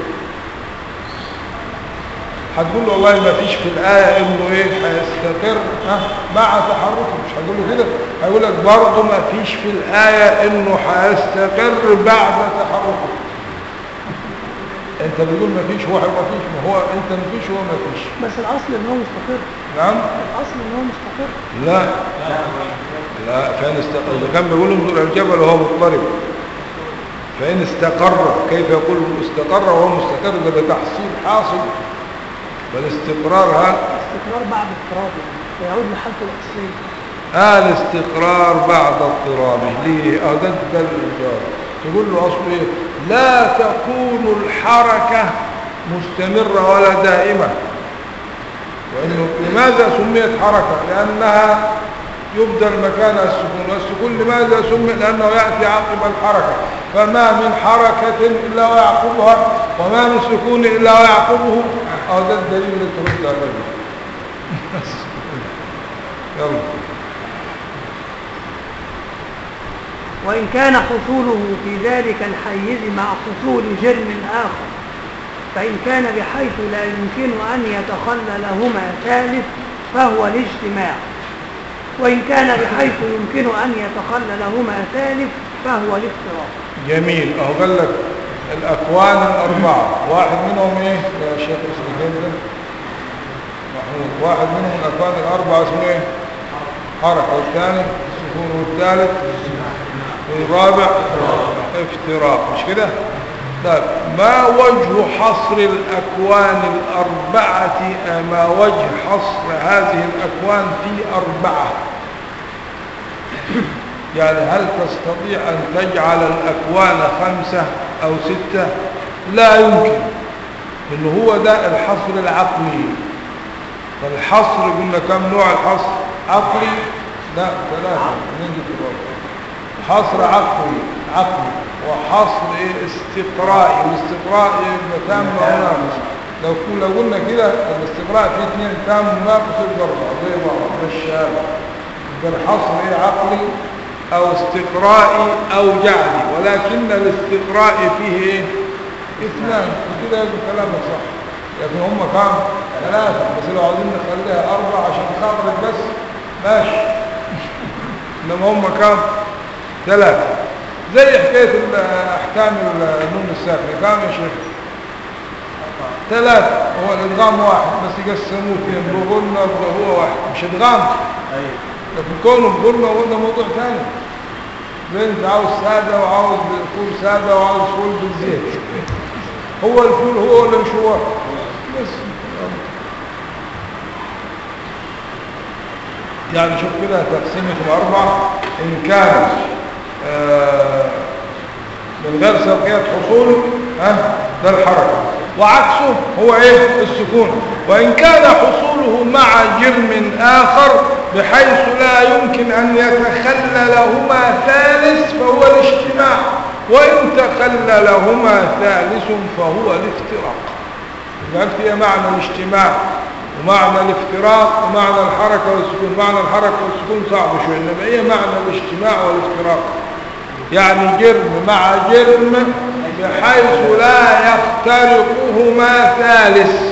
هتقول له والله ما فيش في الآية إنه إيه هيستقر ها مع تحركه مش هتقول له كده هيقول لك برضه ما فيش في الآية إنه هيستقر بعد تحركه انت بتقول ما فيش هو ما فيش ما هو انت ما فيش هو ما فيش بس الاصل ان هو مستقر نعم الاصل ان هو مستقر لا لا فإن استقر إذا كان بيقول انظر الجبل وهو مضطرب فإن استقر كيف يقول استقر وهو مستقر ده بتحصيل حاصل فالاستقرار ها استقرار بعد اضطراب يعني ويعود لحالته الاصليه آه الاستقرار بعد اضطرابه ليه اه ده ده الجواب تقول له اصله ايه لا تكون الحركة مستمرة ولا دائمة وإنه لماذا سميت حركة لأنها يبدل مكانها السكون والسكون لماذا سمي لأنه يأتي عقب الحركة فما من حركة إلا ويعقبها وما من سكون إلا ويعقبه أو ده الدليل اللي ترد عليه يلا وإن كان حصوله في ذلك الحيز مع حصول جرم آخر فإن كان بحيث لا يمكن أن يتخللهما ثالث فهو الاجتماع وإن كان بحيث يمكن أن يتخللهما ثالث فهو الافتراق جميل اهو قال لك الاكوان الاربعه واحد منهم ايه يا شيخ اسمه كده محمود واحد منهم الاكوان الاربعه اسمه ايه حركه والثاني سكون والثالث والرابع افتراق مش كده طيب ما وجه حصر الاكوان الاربعه ما وجه حصر هذه الاكوان في اربعه يعني هل تستطيع أن تجعل الأكوان خمسة أو ستة لا يمكن إنه هو ده الحصر العقلي فالحصر قلنا كم نوع الحصر عقلي لا ثلاثة نجد الرابع. حصر عقلي عقلي وحصر إيه استقرائي والاستقرائي تام وناقص لو كل- لو قلنا كده الاستقراء فيه اثنين تام وناقص يبقى أربعة زي بعض بالشهادة يبقى الحصر ايه عقلي او استقرائي او جعلي ولكن الاستقراء فيه ايه اثنان وكده يبقى كلامك صح لكن هم كام ثلاثة بس لو عاوزين نخليها أربعة عشان خاطرك بس ماشي إنما هم كام ثلاثة زي حكاية ال- أحكام النون الساكنة كام يا شيخ ثلاثة هو الإدغام واحد بس يقسموه اثنين بغنى هو واحد مش إدغام ايوه لكن كونه بغنى وده موضوع ثاني زي انت عاوز سادة وعاوز فول سادة وعاوز فول بالزيت هو الفول هو ولا مش هو بس يعني شوف كده تقسيمة أربعة إن كان آه، من غير سبقية حصول ها ده الحركة وعكسه هو ايه السكون وإن كان حصوله مع جرم آخر بحيث لا يمكن أن يتخللهما ثالث فهو الاجتماع وإن تخللهما ثالث فهو الافتراق يبقى عرفت ايه معنى الاجتماع ومعنى الافتراق ومعنى الحركة والسكون معنى الحركة والسكون صعب شوية انما ايه معنى الاجتماع والافتراق يعني جرم مع جرم بحيث لا يفترقهما ثالث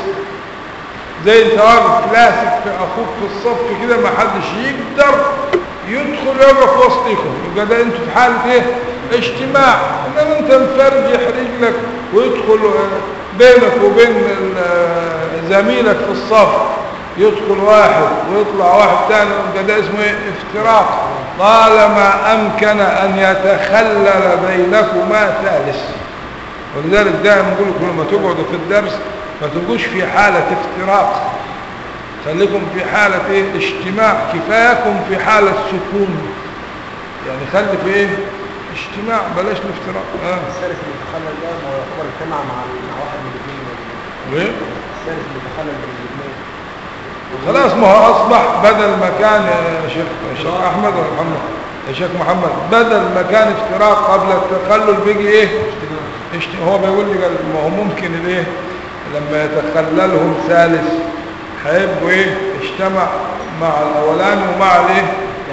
زي انت واقف لاسك في اخوك في الصف كده ما حدش يقدر يدخل يقف وسطكم يبقى ده انتوا في حاله ايه اجتماع انما انت مفرجح رجلك ويدخل آه، بينك وبين ال- آه، زميلك في الصف يدخل واحد ويطلع واحد تاني يبقى ده اسمه ايه افتراق طالما امكن ان يتخلل بينكما ثالث ولذلك دائما نقول لكم لما تقعدوا في الدرس ما تبقوش في حالة افتراق خليكم في حالة ايه اجتماع كفايكم في حالة سكون يعني خلي في ايه اجتماع بلاش الافتراق اه الثالث اللي تخلل ده ما هو يعتبر اجتمع مع مع واحد من الاثنين ليه الثالث اللي تخلل بين الاثنين خلاص ما هو اصبح بدل ما كان يا شيخ يا شيخ احمد ولا محمد يا شيخ محمد بدل ما كان افتراق قبل التخلل بيجي ايه اشت... هو بيقول لي قال ما هو ممكن الايه لما يتخللهم ثالث هيبقوا ايه اجتمع مع الاولاني ومع الايه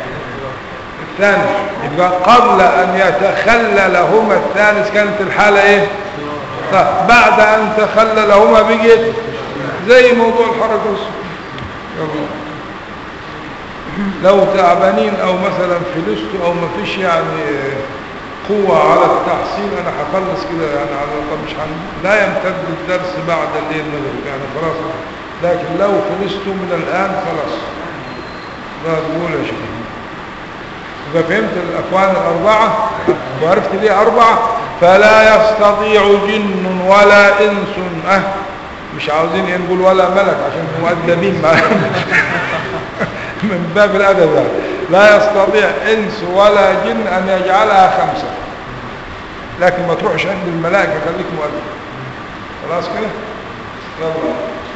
الثاني يبقى قبل ان يتخللهما الثالث كانت الحاله ايه طيب بعد ان تخللهما بقيت زي موضوع الحركه والسكون يلا. لو تعبانين او مثلا فلستوا او ما فيش يعني قوة على التحصيل أنا هخلص كده يعني على الأقل مش هن... لا يمتد الدرس بعد الليل المغرب يعني خلاص لكن لو خلصتم من الآن خلاص لا تقول يا شيخ إذا فهمت الأكوان الأربعة وعرفت ليه أربعة فلا يستطيع جن ولا إنس أه مش عاوزين نقول ولا ملك عشان مؤدبين معاهم من باب الأدب يعني. لا يستطيع إنس ولا جن أن يجعلها خمسة لكن ما تروحش عند الملائكة خليك مؤدب خلاص كده يلا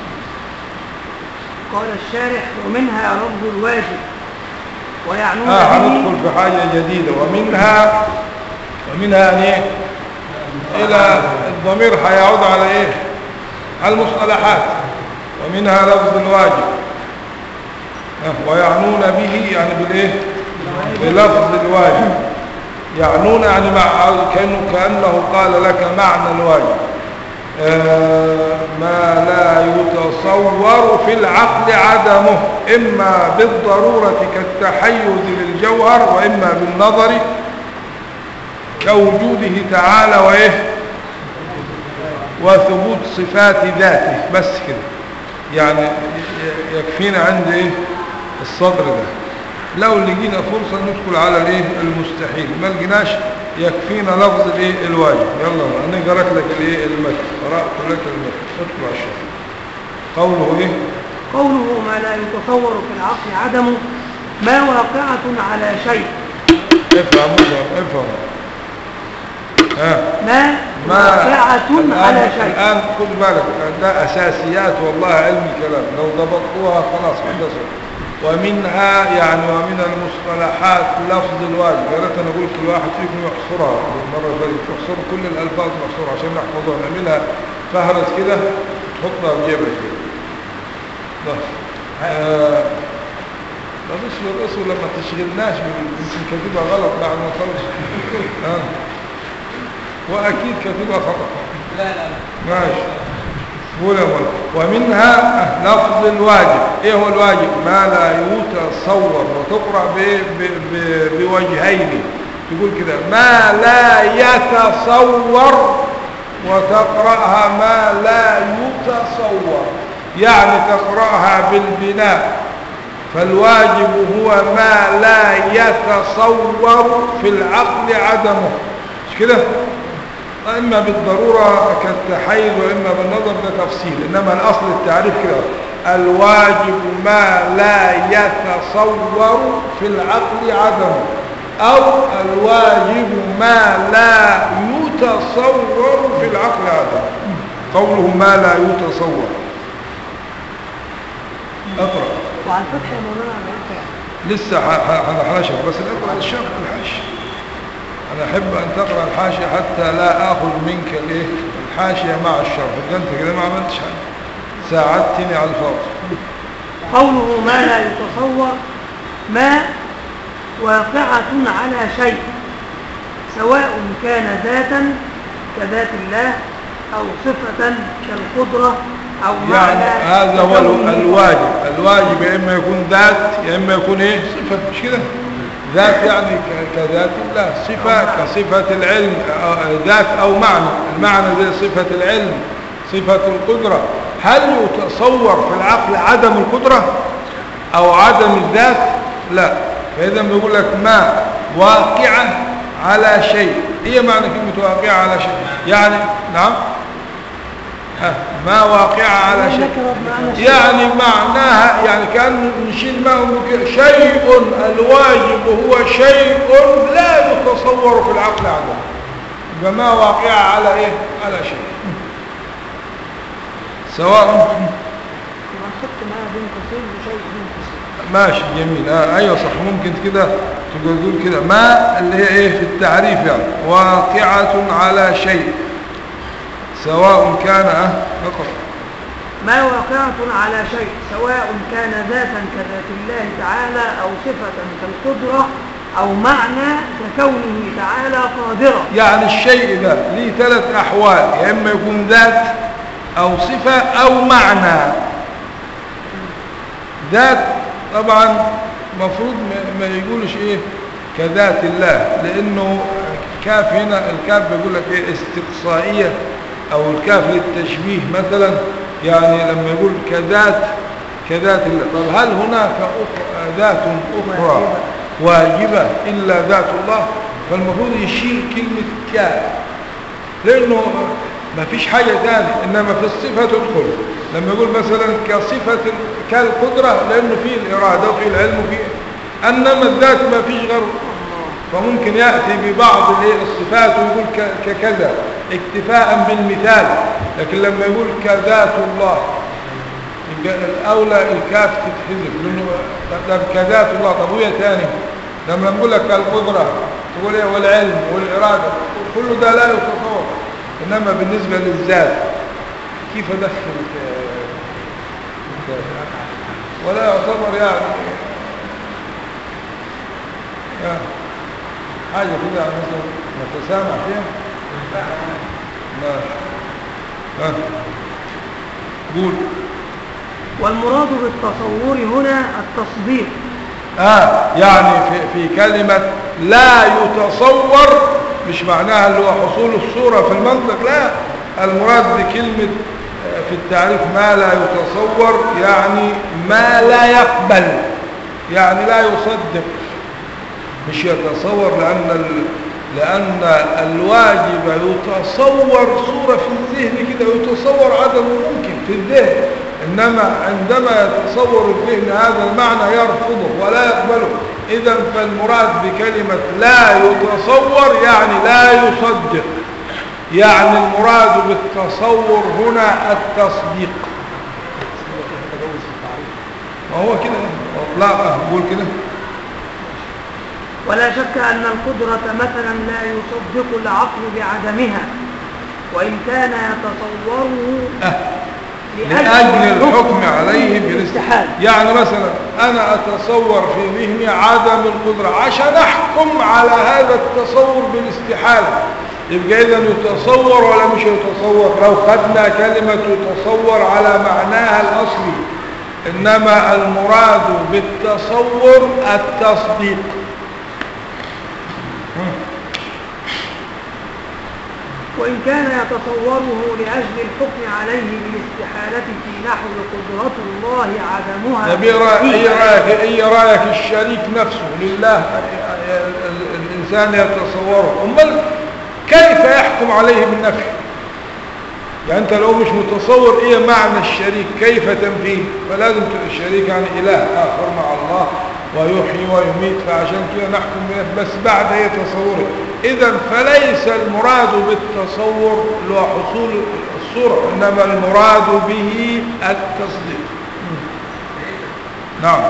قال الشارح ومنها رفض الواجب ويعنون اه به هندخل في حاجة جديدة ومنها ومنها يعني ايه الى الضمير هيعود على ايه على المصطلحات ومنها لفظ الواجب آه، ويعنون به يعني بالايه بلفظ الواجب يعنون يعني مع كأنه, كأنه قال لك معنى الواجب آه، ما لا يتصور في العقل عدمه إما بالضرورة كالتحيز للجوهر وإما بالنظر كوجوده تعالى وإيه وثبوت صفات ذاته بس كده يعني ي- يكفينا عند إيه الصدر ده لو لقينا فرصة ندخل على الايه المستحيل ما لقيناش يكفينا لفظ الايه الواجب يلا انا قرأت لك الايه المتن قرأت لك المتن ادخل على الشيخ قوله ايه قوله ما لا يتصور في العقل عدمه ما واقعة على شيء افهم افهم افهم ها ما ما واقعة الآن, على شيء الآن خد بالك ده أساسيات والله علم الكلام لو ضبطوها خلاص حدثوا ومنها يعني ومن المصطلحات لفظ الواجب يا ريت انا اقول كل واحد فيكم يحصرها المره اللي فاتت يحصر كل الالفاظ محصوره عشان نحفظها نعملها فهرس كده تحطها في جيبك كده بس آه بس الرسول لما تشغلناش بال- يمكن كاتبها غلط بعد ما خلص آه. واكيد كاتبها خطا لا لا ماشي قول يا مولانا ومنها لفظ الواجب ايه هو الواجب ما لا يتصور وتقرا ب- ب- ب- بوجهين تقول كده ما لا يتصور وتقراها ما لا يتصور يعني تقراها بالبناء فالواجب هو ما لا يتصور في العقل عدمه مش كده إما بالضرورة كالتحيز وإما بالنظر ده تفصيل إنما الأصل التعريف كده الواجب ما لا يتصور في العقل عدمه أو الواجب ما لا يتصور في العقل عدمه قوله ما لا يتصور أقرأ وعن فتح يا مولانا على الفتح. لسه هنحرشها بس اقرأ الشرح الحاشية أنا أحب أن تقرأ الحاشية حتى لا آخذ منك الإيه الحاشية مع الشرح إذا أنت كده ما عملتش حاجة ساعدتني على الفاضي قوله ما لا يتصور ما واقعة على شيء سواء كان ذاتا كذات الله أو صفة كالقدرة أو يعني معنى هذا هو ككونه الواجب الواجب يا إما يكون ذات يا إما يكون إيه صفة مش كده ذات يعني ك- كذات الله صفة كصفة العلم آه، ذات أو معنى المعنى زي صفة العلم صفة القدرة هل يتصور في العقل عدم القدرة أو عدم الذات لا فإذا بيقول لك ما واقعة على شيء هي معنى كلمة واقعة على شيء يعني نعم ها، ما واقعة على شيء نكرة بمعنى شيء. يعني معناها يعني كان نشيل معه شيء الواجب هو شيء لا يتصور في العقل عدم يبقى ما واقعة على ايه على شيء سواء يبقى نحط ما بين قوسين وشيء بين قوسين ماشي جميل آه ايوه صح ممكن كده تقول تقول كده ما اللي هي ايه في التعريف يعني واقعة على شيء سواء كان اه اقرأ ما واقعة على شيء سواء كان ذاتا كذات الله تعالى أو صفة كالقدرة أو معنى ككونه تعالى قادرا يعني الشيء ده ليه ثلاث أحوال يا إما يكون ذات أو صفة أو معنى ذات طبعا مفروض ما- ما يقولش إيه كذات الله لأنه الكاف هنا الكاف بيقول لك ايه استقصائية او الكاف للتشبيه مثلا يعني لما يقول كذات كذات الله طب هل هناك أخرى ذات أخرى واجبة إلا ذات الله فالمفروض يشيل كلمة كاف لأنه ما فيش حاجة تاني إنما في الصفة تدخل لما يقول مثلا كصفة كالقدرة لأنه فيه الإرادة وفيه العلم وفيه أنما الذات ما فيش غير فممكن يأتي ببعض الإيه الصفات ويقول ك- ككذا اكتفاء بالمثال لكن لما يقول كذات الله يبقى الأولى الكاف تتحذف لأنه ده كذات الله طب وهي تاني لما نقول لك القدرة تقول ايه والعلم والإرادة كل ده لا يتصور إنما بالنسبة للذات كيف أدخل ك- ولا يعتبر يعني يعني حاجة كده مثلا نتسامح فيها ماشي ها قول والمراد بالتصور هنا التصديق اه يعني في, في كلمة لا يتصور مش معناها اللي هو حصول الصورة في المنطق لا المراد بكلمة آه، في التعريف ما لا يتصور يعني ما لا يقبل يعني لا يصدق مش يتصور لأن ال... لأن الواجب يتصور صورة في الذهن كده يتصور عدم ممكن في الذهن إنما عندما يتصور الذهن هذا المعنى يرفضه ولا يقبله إذا فالمراد بكلمة لا يتصور يعني لا يصدق يعني المراد بالتصور هنا التصديق تجوز في التعريف ما هو كده اطلاقه بقول كده ولا شك أن القدرة مثلا لا يصدق العقل بعدمها وإن كان يتصوره أه. لأجل الحكم عليه بالاستحال يعني مثلا أنا أتصور في ذهني عدم القدرة عشان أحكم على هذا التصور بالاستحالة يبقى إذا يتصور ولا مش يتصور لو خدنا كلمة يتصور على معناها الأصلي إنما المراد بالتصور التصديق وإن كان يتصوره لأجل الحكم عليه بالاستحالة في نحو قدرة الله عدمها طب ايه رأيك ايه رأيك ايه رأيك الشريك نفسه لله ال- ال- الانسان يتصوره امال كيف يحكم عليه بالنفي يعني انت لو مش متصور ايه معنى الشريك كيف تنفيه فلازم تبقى الشريك يعني اله اخر مع الله ويحيي ويميت فعشان كده نحكم به بس بعد ايه تصوره اذا فليس المراد بالتصور اللي هو حصول الصورة انما المراد به التصديق نعم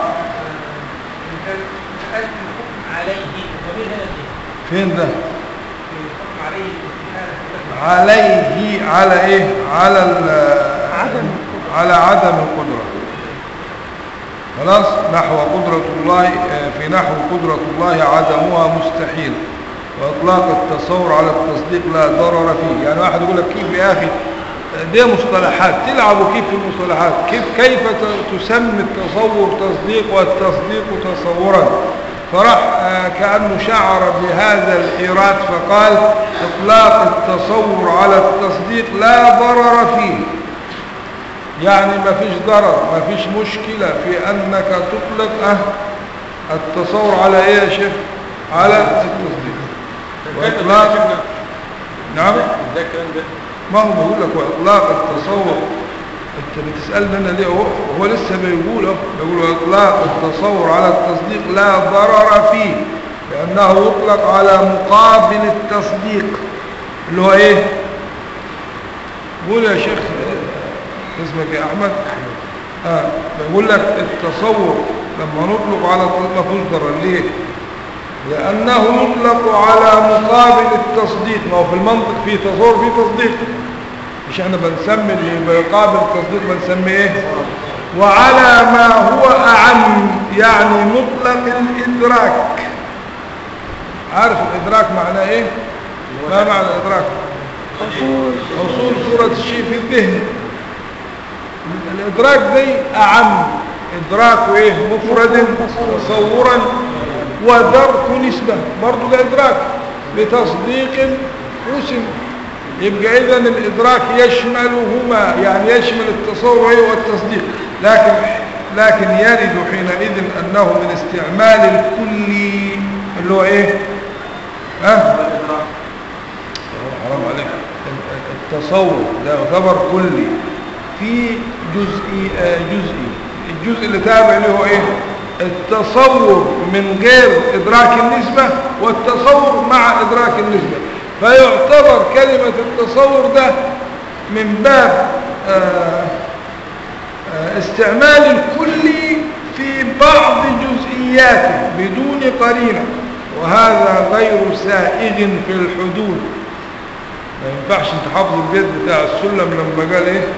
الحكم عليه الضمير هنا فين؟ فين ده الحكم عليه الاستحالة عليه على ايه على ال- عدم على عدم القدرة خلاص نحو قدرة الله آه، في نحو قدرة الله عدمها مستحيل وإطلاق التصور على التصديق لا ضرر فيه يعني واحد يقول لك كيف يا أخي آه، دي مصطلحات تلعبوا كيف في المصطلحات كيف كيف ت- تسمي التصور تصديق والتصديق تصورا فراح آه، كأنه شعر بهذا الإيراد فقال إطلاق التصور على التصديق لا ضرر فيه يعني ما فيش ضرر ما فيش مشكلة في أنك تطلق أه التصور على إيه يا شيخ على التصديق وإطلاق نعم ازاي الكلام ده ما هو بقول لك وإطلاق التصور أنت بتسألني أنا ليه هو, هو لسه بيقول أهو بيقول وإطلاق التصور على التصديق لا ضرر فيه لأنه يطلق على مقابل التصديق اللي هو إيه قول يا شيخ اسمك يا أحمد آه بقول لك التصور لما نطلق على التصديق ما فيهوش ضرر ليه لأنه يطلق على مقابل التصديق ما هو في المنطق فيه تصور فيه تصديق مش احنا بنسمي اللي بيقابل التصديق بنسميه ايه وعلى ما هو أعم يعني مطلق الإدراك عارف الإدراك معناه ايه ما معنى الإدراك حصول صورة الشيء في الذهن الإدراك دي أعم إدراك إيه مفرد تصورا ودرك نسبة برضو ده إدراك بتصديق وسم يبقى إذا الإدراك يشملهما يعني يشمل التصور والتصديق لكن لكن يرد حينئذ أنه من استعمال الكلي اللي هو إيه؟ ها؟ والإدراك حرام عليك التصور ده يعتبر كلي في جزئي آه، جزئي الجزء اللي تابع له هو ايه التصور من غير ادراك النسبة والتصور مع ادراك النسبة فيعتبر كلمة التصور ده من باب آه، آه، استعمال الكلي في بعض جزئياته بدون قرينة وهذا غير سائغ في الحدود ما ينفعش انت حافظ البيت بتاع السلم لما قال ايه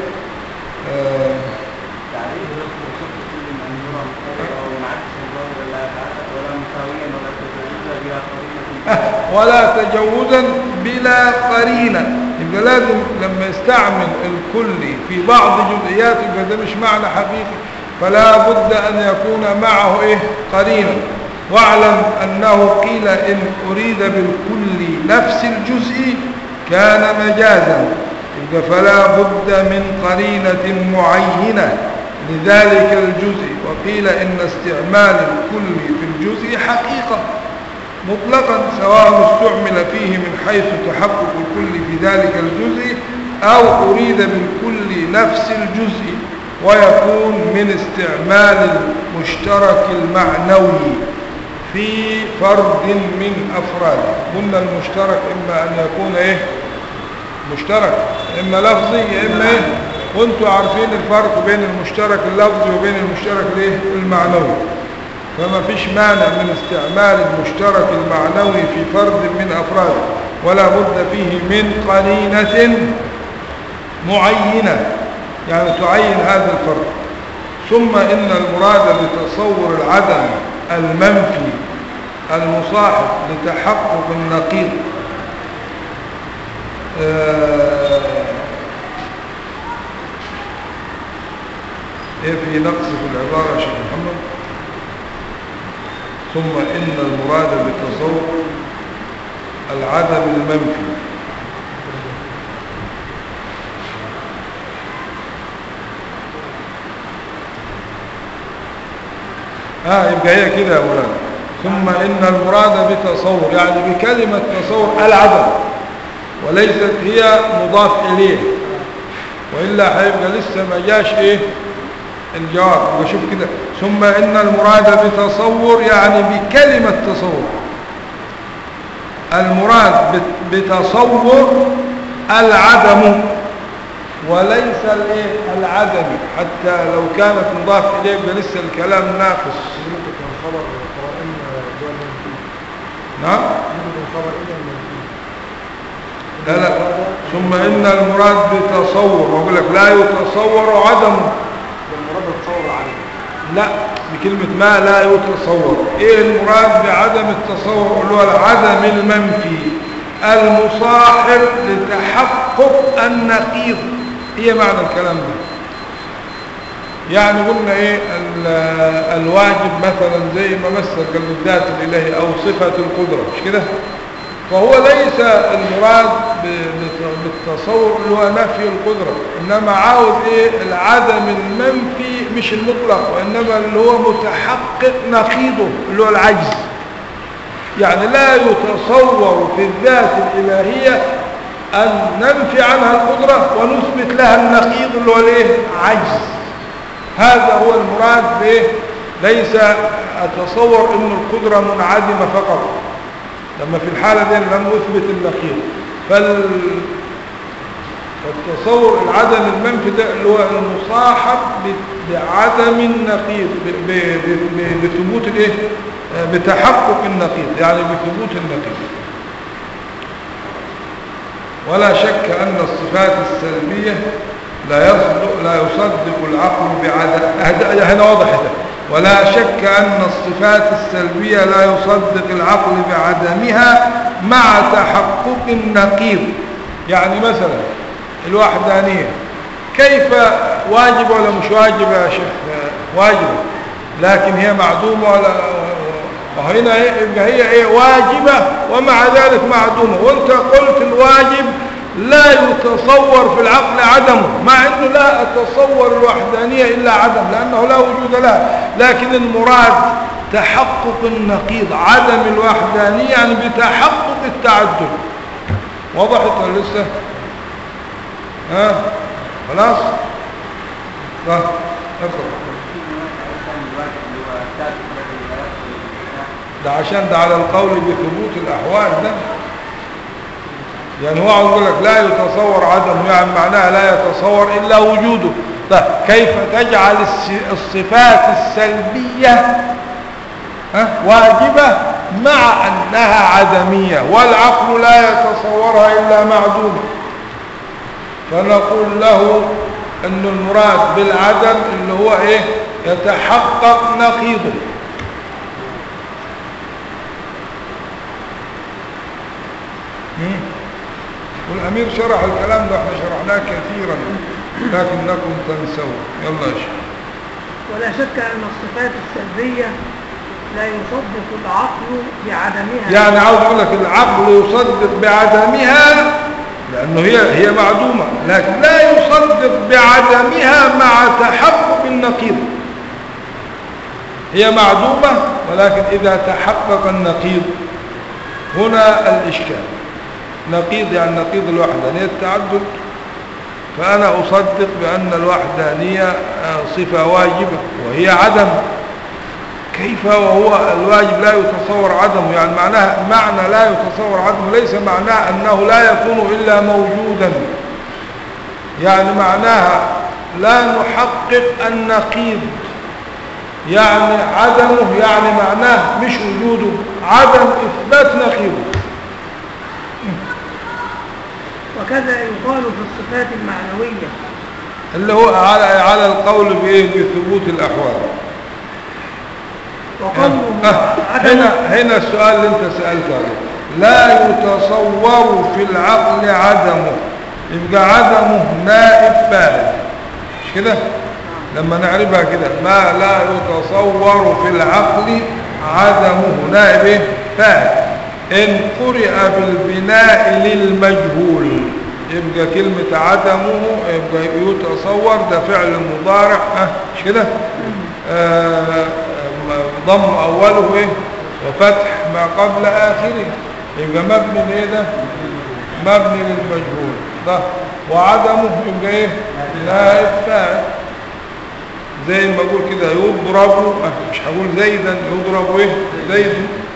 آه يعني إيه نفس وصف كل منظورة مختلفة ومعكس الظاهر لا يتعدد ولا مساويا ولا تجاوزا بلا قرينة ولا تجوزا بلا قرينة يبقى لازم لما يستعمل الكل في بعض جزئياته يبقى ده مش معنى حقيقي فلا بد أن يكون معه إيه قرينة واعلم أنه قيل إن أريد بالكل نفس الجزء كان مجازا يبقى فلا بد من قرينة معينة لذلك الجزء وقيل إن استعمال الكل في الجزء حقيقة مطلقا سواء استعمل فيه من حيث تحقق الكل في ذلك الجزء أو أريد بالكل نفس الجزء ويكون من استعمال المشترك المعنوي في فرد من أفراده قلنا المشترك إما أن يكون إيه مشترك إما لفظي يا إما إيه وانتوا عارفين الفرق بين المشترك اللفظي وبين المشترك الايه المعنوي فما فيش مانع من استعمال المشترك المعنوي في فرد من أفراده ولا بد فيه من قرينة معينة يعني تعين هذا الفرد ثم إن المراد بتصور العدم المنفي المصاحب لتحقق النقيض آه، ايه في نقص في العبارة يا شيخ محمد ثم إن المراد بالتصور العدم المنفي اه يبقى هي كده يا مولانا ثم إن المراد بتصور يعني بكلمة تصور العدم وليست هي مضاف إليه وإلا هيبقى لسه ما جاش إيه الجواب يبقى شوف كده ثم إن المراد بتصور يعني بكلمة تصور المراد بت- بتصور العدم وليس الايه العدم حتى لو كانت مضاف اليه يبقى لسه الكلام ناقص ممكن كان خبر قرائن جوه المنفي نعم ممكن كان خبر إلى المنفي لا لا ثم ان المراد بتصور بقول لك لا يتصور عدمه والمراد التصور عليه لا بكلمة ما لا يتصور ايه المراد بعدم التصور اللي هو العدم المنفي المصاحب لتحقق النقيض ايه معنى الكلام ده يعني قلنا ايه ال- الواجب مثلا زي ما مثل قال الذات الالهي او صفة القدرة مش كده فهو ليس المراد ب- بت- بالتصور اللي هو نفي القدرة إنما عاوز إيه العدم المنفي مش المطلق وإنما اللي هو متحقق نقيضه اللي هو العجز يعني لا يتصور في الذات الإلهية أن ننفي عنها القدرة ونثبت لها النقيض اللي هو الإيه عجز هذا هو المراد به ليس أتصور أن القدرة منعدمة فقط لما في الحالة دي لم نثبت النقيض فال فالتصور العدم المنفي ده اللي هو المصاحب ب- بعدم النقيض ب- ب- ب- ب- بثبوت الايه آه، بتحقق النقيض يعني بثبوت النقيض ولا شك أن الصفات السلبية لا يصدق لا يصدق العقل بعدم هذا- هنا واضح ده ولا شك أن الصفات السلبية لا يصدق العقل بعدمها مع تحقق النقيض يعني مثلا الوحدانية كيف واجب ولا مش واجب يا شيخ واجب لكن هي معدومة ولا وهنا إيه؟ يبقى هي ايه واجبة ومع ذلك معدومة وانت قلت الواجب لا يتصور في العقل عدمه مع انه لا اتصور الوحدانية الا عدم لانه لا وجود لها لكن المراد تحقق النقيض عدم الوحدانية يعني بتحقق التعدد وضحت ولا لسه ها خلاص صح اقرأ ده عشان ده على القول بثبوت الأحوال ده يعني هو عاوز يقول لك لا يتصور عدم يعني معناها لا يتصور إلا وجوده طيب كيف تجعل الس- الصفات السلبية ها، واجبة مع أنها عدمية والعقل لا يتصورها إلا معدومة فنقول له أن المراد بالعدم اللي هو إيه يتحقق نقيضه مم. والأمير شرح الكلام ده احنا شرحناه كثيرا لكنكم تنسوا يلا يا شيخ ولا شك أن الصفات السلبية لا يصدق العقل بعدمها يعني عاوز اقول لك العقل يصدق بعدمها لانه هي هي معدومه لكن لا يصدق بعدمها مع تحقق النقيض هي معدومه ولكن اذا تحقق النقيض هنا الاشكال نقيض يعني نقيض الوحدانيه التعدد فانا اصدق بان الوحدانيه آه، صفه واجبه وهي عدم كيف وهو الواجب لا يتصور عدمه يعني معناها معنى لا يتصور عدمه ليس معناه أنه لا يكون إلا موجودا يعني معناها لا نحقق النقيض يعني عدمه يعني معناه مش وجوده عدم إثبات نقيضه وكذا يقال في الصفات المعنوية اللي هو على على القول بإيه بثبوت الأحوال وقوله آه، عدم هنا هنا السؤال اللي انت سألته عليه لا يتصور في العقل عدمه يبقى عدمه نائب فاعل مش كده لما نعرفها كده ما لا يتصور في العقل عدمه نائب إيه؟ فاعل ان قرئ بالبناء للمجهول يبقى كلمة عدمه يبقى يتصور ده فعل مضارع ها مش كده آه، ضم أوله إيه وفتح ما قبل آخره يبقى مبني لإيه ده مبني للمجهول ده وعدمه يبقى إيه نائب فاعل زي ما أقول كده يضرب آه، مش هقول زيدا يضرب إيه زيد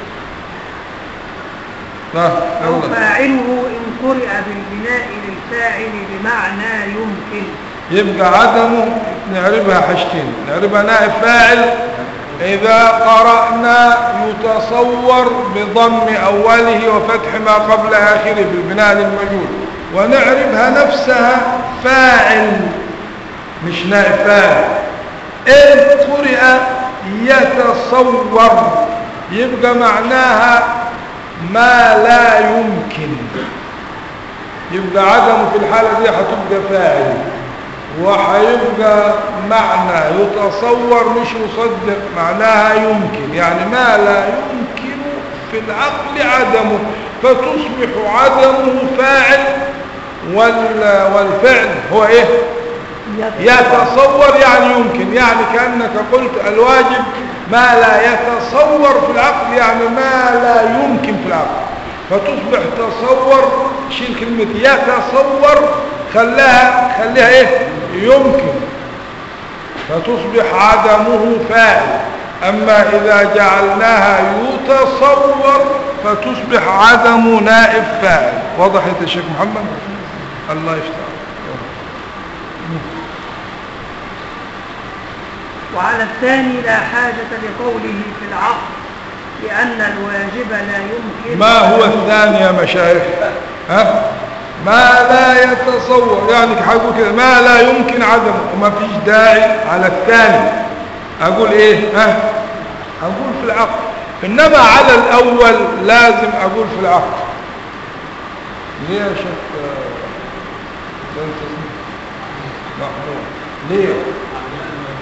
ده أو يلا فاعله إن قرئ بالبناء للفاعل بمعنى يمكن يبقى عدمه نعربها حاجتين نعربها نائب فاعل إذا قرأنا يتصور بضم أوله وفتح ما قبل آخره في البناء للمجهول ونعربها نفسها فاعل مش نائب فاعل إن قرئ يتصور يبقى معناها ما لا يمكن يبقى عدمه في الحالة دي هتبقى فاعل وهيبقى معنى يتصور مش يصدق معناها يمكن يعني ما لا يمكن في العقل عدمه فتصبح عدمه فاعل وال والفعل هو ايه يتصور يعني يمكن يعني كأنك قلت الواجب ما لا يتصور في العقل يعني ما لا يمكن في العقل فتصبح تصور شيل كلمة يتصور خلاها خليها ايه يمكن فتصبح عدمه فاعل أما إذا جعلناها يتصور فتصبح عدم نائب فاعل وضحت يا شيخ محمد الله يفتح وعلى الثاني لا حاجة لقوله في العقل لأن الواجب لا يمكن ما هو الثاني يا مشايخ ها ما لا يتصور يعني هقول كده ما لا يمكن عدمه وما فيش داعي على الثاني اقول ايه ها اقول في العقل انما على الاول لازم اقول في العقل ليه يا شيخ آه، ده انت اسمه محمود ليه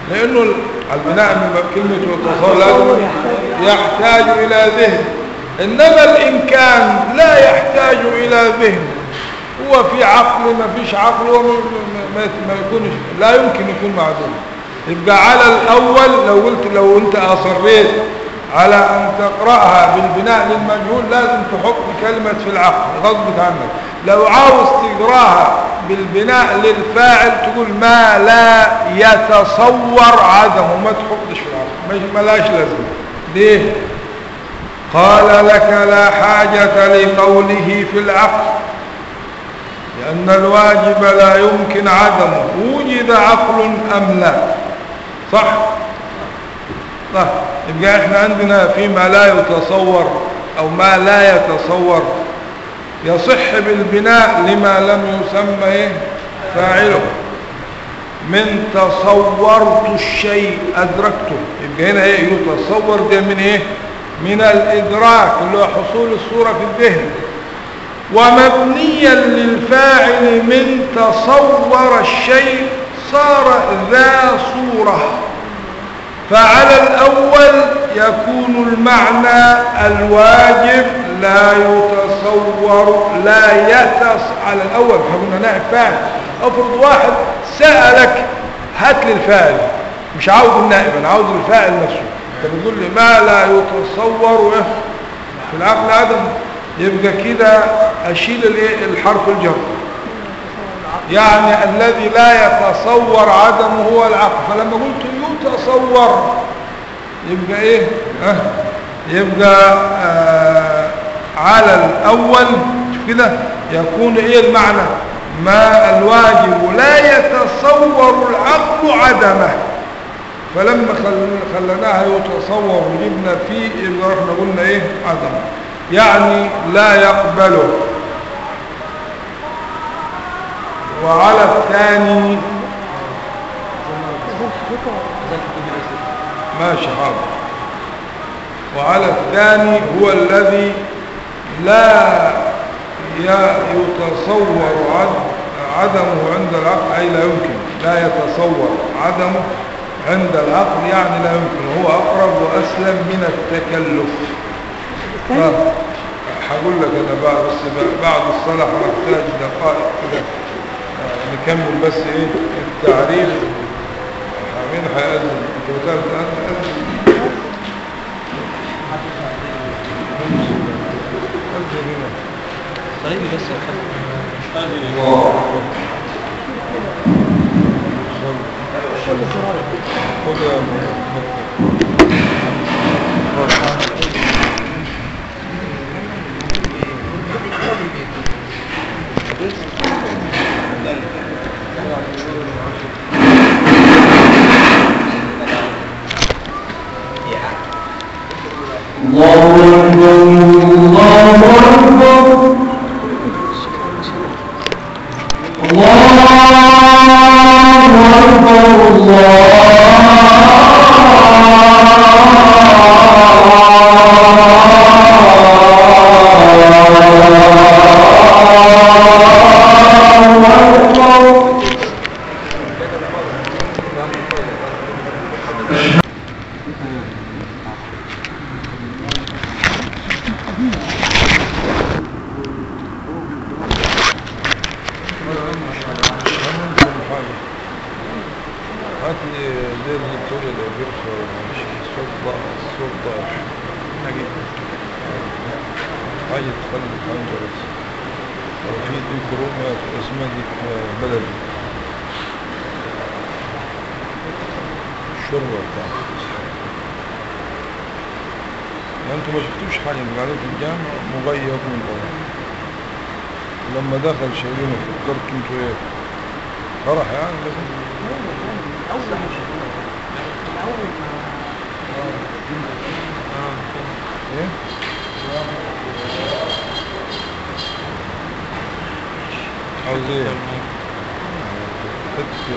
لانه ال- البناء من كلمه يتصور لازم يحتاج الى ذهن انما الامكان لا يحتاج الى ذهن هو في عقل ما فيش عقل هو ما, ما, ما يكونش لا يمكن يكون معدوم يبقى على الاول لو قلت لو انت اصريت على ان تقراها بالبناء للمجهول لازم تحط كلمه في العقل غصب عنك لو عاوز تقراها بالبناء للفاعل تقول ما لا يتصور عدمه ما تحطش في العقل مش ملاش لازمه ليه قال لك لا حاجة لقوله في العقل لأن الواجب لا يمكن عدمه وجد عقل أم لا صح صح يبقى احنا عندنا فيما لا يتصور أو ما لا يتصور يصح بالبناء لما لم يسمى إيه؟ فاعله من تصورت الشيء أدركته يبقى هنا ايه يتصور ده من ايه من الإدراك اللي هو حصول الصورة في الذهن ومبنيا للفاعل من تصور الشيء صار ذا صورة فعلى الأول يكون المعنى الواجب لا يتصور لا يتص على الأول فقلنا نائب فاعل افرض واحد سألك هات لي الفاعل مش عاوز النائب انا عاوز الفاعل نفسه انت بتقول لي ما لا يتصور إيه؟ في العقل عدم يبقى كده اشيل الايه الحرف الجر يعني الذي لا يتصور عدمه هو العقل فلما قلت يتصور يبقى ايه أه؟ يبقى آه على الاول شوف كده يكون ايه المعنى ما الواجب لا يتصور العقل عدمه فلما خل... خلناها يتصور وجبنا فيه يبقى احنا قلنا ايه عدم يعني لا يقبله وعلى الثاني ماشي حاضر وعلى الثاني هو الذي لا ي- يتصور عد- عدمه عند العقل أي لا يمكن لا يتصور عدمه عند العقل يعني لا يمكن هو أقرب وأسلم من التكلف آه. هقول لك أنا بعد بس بعد الصلاة هنحتاج دقائق كده آه، نكمل بس إيه التعريف مين هيأذن أنت بتعرف تأذن أذن هنا صليبي بس يا خالد خد يا محمد. هات لي زي الدكتور اللي بيرفع مش السلطة السلطة حاجة تخلي الخنجر بس لو في ديك روما اسمها ديك بلدي الشوربة بتاعتها ما انتوا ما شفتوش حاجة انتوا قاعدين في الجامع مغيب من طبعا لما دخل شايلينه فكرت انتوا ايه فرح يعني لكن ايه عاوز ايه حتة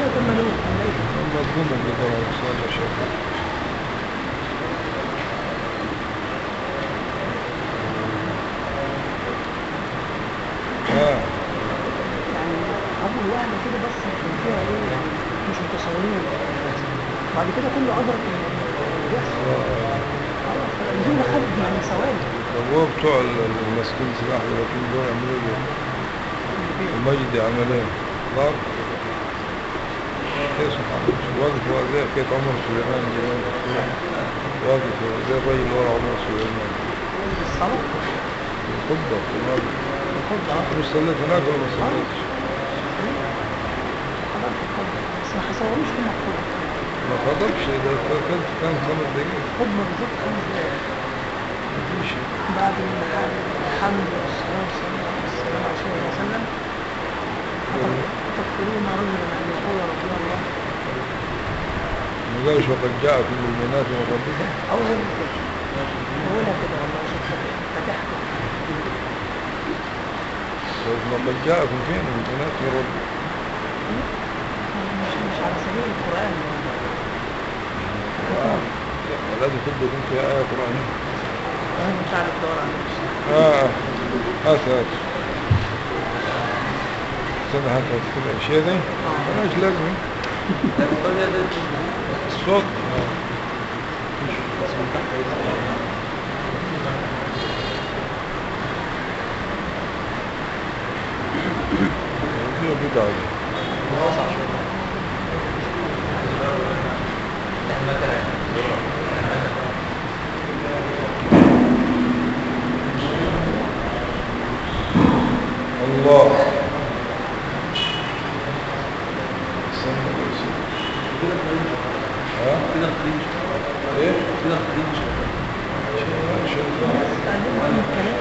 مضمونة كده لو صار شكل اه يعني أول واحدة كده بس كان فيها إيه مش متصورين بعد كده كله أدرك إن اللي بيحصل خلاص النزول خد يعني ثواني طب هو بتوع ال- الماسكين سلاح الوكيل دول عملوا ايه؟ المجد عمل ايه؟ ضرب ايه سبحان الله واقف هو زي كيف عمر سليمان زمان واقف هو زي الراجل ورا عمر سليمان الصلاة الخطبة في المغرب الخد اه مش صليت هناك ولا ما صليتش؟ خلاص الخد بس ما حصلوش في المقصود ما خطبش ده كان كان خمس دقايق خدنا بالظبط خمس دقايق مفيش بعد الحمد والصلاة والسلام على رسول الله صلى الله عليه وسلم تقتلون رجلا أن يقول رضي الله ما قالش وقد جاءكم بالبينات من ربكم أول كده أولها كده والله شوف فتحت وقد جاءكم فين بالبينات من ربكم مش مش على سبيل القرآن لازم تبدأ انت في آية قرآنية أنا مش عارف دور على اه هات هات استنى هات هات كده الاشياء دي مالهاش لازمة الصوت دي بدعة دي. الله استنى بس. ها؟ كده الخليج ايه؟ كده الخليج شايف؟ تعلموا عن الكلام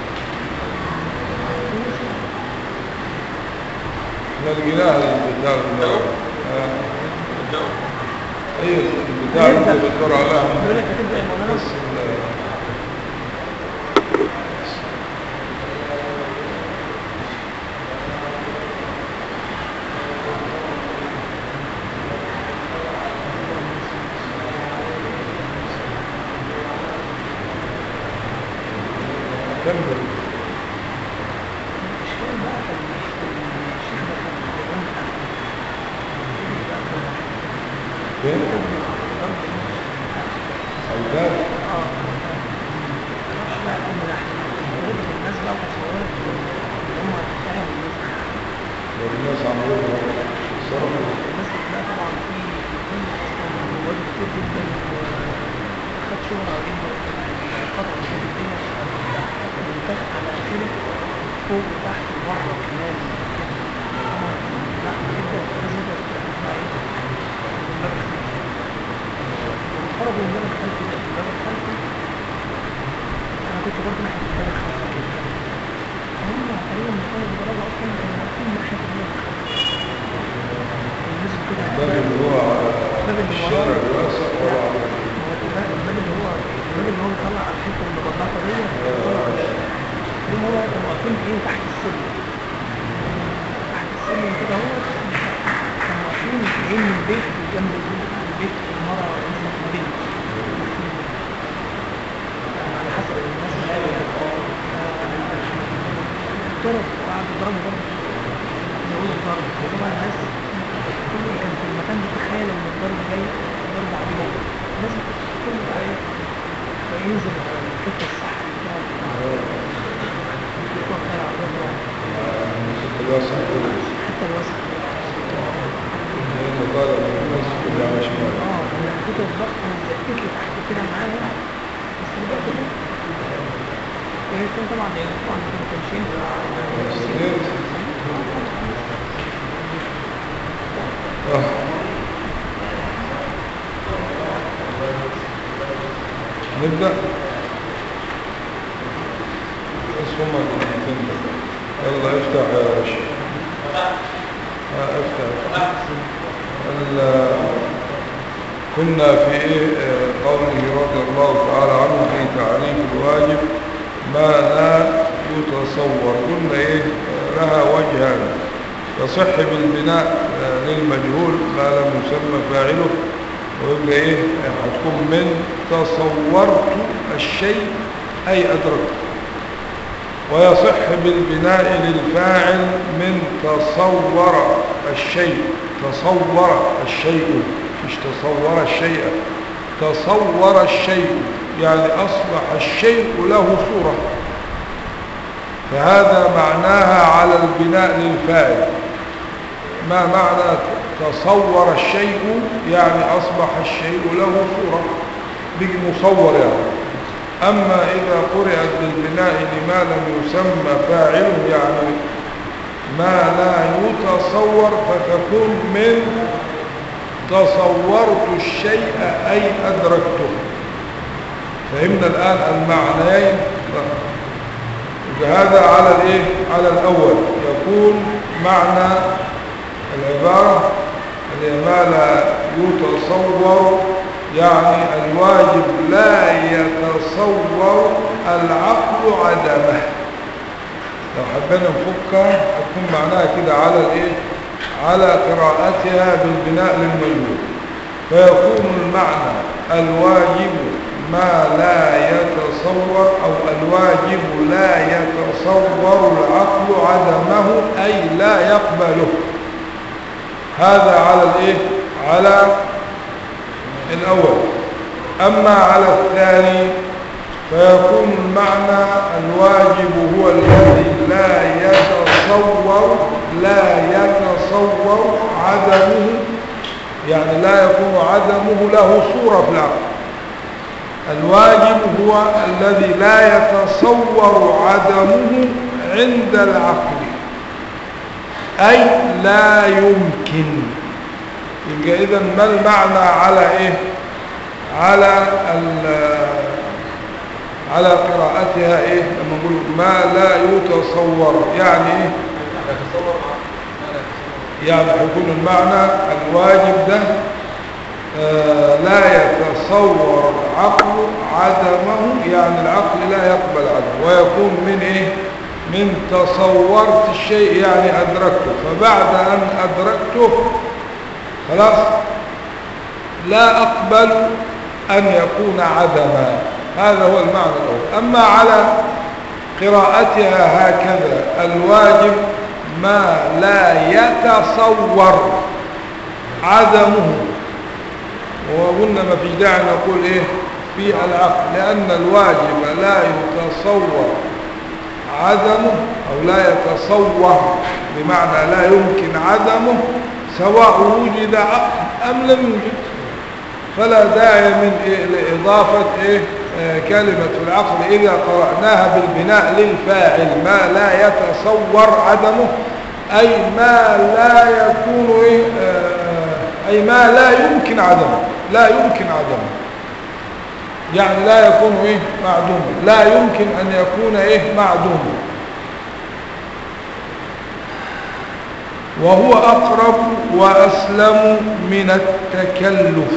احنا لقيناها البتاع ال- آه. ايه البتاع اللي انت بتدور عليها بيقول لك هتبدأ يا مولانا بس ال- كمل الإشكال بقى في الشيخ ده فين؟ الباب اه معرفش بقى الأمر أحسن غريبة الناس بقى وتصورت اللي هم فاهم الناس والناس عملوا صرفوا الناس كلها طبعا في كل أصلا مواد كتير جدا وخد شهرة جدا الفترة اللي فاتت دي منتج على آخره فوق وتحت وبره وكمان لا جدا لازم يبقى في أنواع إيه المبلغ خرجوا من المبلغ الخلفي ده المبلغ الخلفي أنا كنت برضه ناحية المبلغ الخلفي كده هم تقريبا من أول درجة أصلا كانوا واقفين ناحية المبلغ الخلفي الناس كده الباب اللي هو على الباب اللي الشارع وراه. الواسع ولا على هو الباب الباب اللي هو الباب اللي هو بيطلع على الحته المغلقه دي هم هو كانوا واقفين ايه تحت السلم تحت السلم كده هو كانوا واقفين جايين من البيت جنب البيت البيت المرة مثلا بنت يعني على حسب الناس اللي قالوا ضرب بعد ضرب ضرب يقول الضرب طبعا الناس كل اللي كان في المكان ده تخيل ان الضرب جاي ضرب عليه الناس كل تعيط فينزل على الحته الصحراء بتاعته الواسع حتى الوسط لأن طالع من الناس كلها على شمال اه انا كنت الضغط زقت لي تحت كده معايا بس رجعت كده وهي كان طبعا يعني طبعا ما كانش ينفع سنين آه. نبدأ بس هما الاثنين يلا افتح يا شيخ آه، افتح ال- كنا في إيه آه، قوله رضي الله تعالى عنه في تعريف الواجب ما لا يتصور قلنا ايه آه، لها وجهان يصح بالبناء آه، للمجهول ما لم يسمى فاعله ويبقى ايه هتكون من تصورت الشيء اي ادركت ويصح بالبناء للفاعل من تصور الشيء تصور الشيء مش تصور الشيء تصور الشيء يعني أصبح الشيء له صورة فهذا معناها على البناء للفاعل ما معنى تصور الشيء يعني أصبح الشيء له صورة بيجي مصور يعني أما إذا قرأت بالبناء لما لم يسمى فاعل يعني ما لا يتصور فتكون من تصورت الشيء أي أدركته فهمنا الآن المعنيين هذا على الايه على الاول يكون معنى العبارة اللي ما لا يتصور يعني الواجب لا يتصور العقل عدمه لو حبينا نفكها هتكون معناها كده على الايه على قراءتها بالبناء للمجهول فيكون المعنى الواجب ما لا يتصور أو الواجب لا يتصور العقل عدمه أي لا يقبله هذا على الايه على الأول أما على الثاني فيكون المعنى الواجب هو الذي لا يتصور لا يتصور عدمه يعني لا يكون عدمه له صورة في العقل الواجب هو الذي لا يتصور عدمه عند العقل أي لا يمكن يبقى إذا ما المعنى على إيه على على قراءتها إيه لما نقول ما لا يتصور يعني إيه يعني يكون المعنى الواجب ده آه لا يتصور العقل عدمه يعني العقل لا يقبل عدمه ويكون من ايه من تصورت الشيء يعني ادركته فبعد ان ادركته خلاص لا اقبل ان يكون عدما هذا هو المعنى الاول اما على قراءتها هكذا الواجب ما لا يتصور عدمه وقلنا ما فيش داعي نقول ايه في العقل لان الواجب لا يتصور عدمه او لا يتصور بمعنى لا يمكن عدمه سواء وجد عقل ام لم يوجد فلا داعي من إيه لاضافه ايه آه كلمه العقل اذا قراناها بالبناء للفاعل ما لا يتصور عدمه اي ما لا يكون ايه آه أي ما لا يمكن عدمه لا يمكن عدمه يعني لا يكون إيه معدوما لا يمكن أن يكون إيه معدوما وهو أقرب وأسلم من التكلف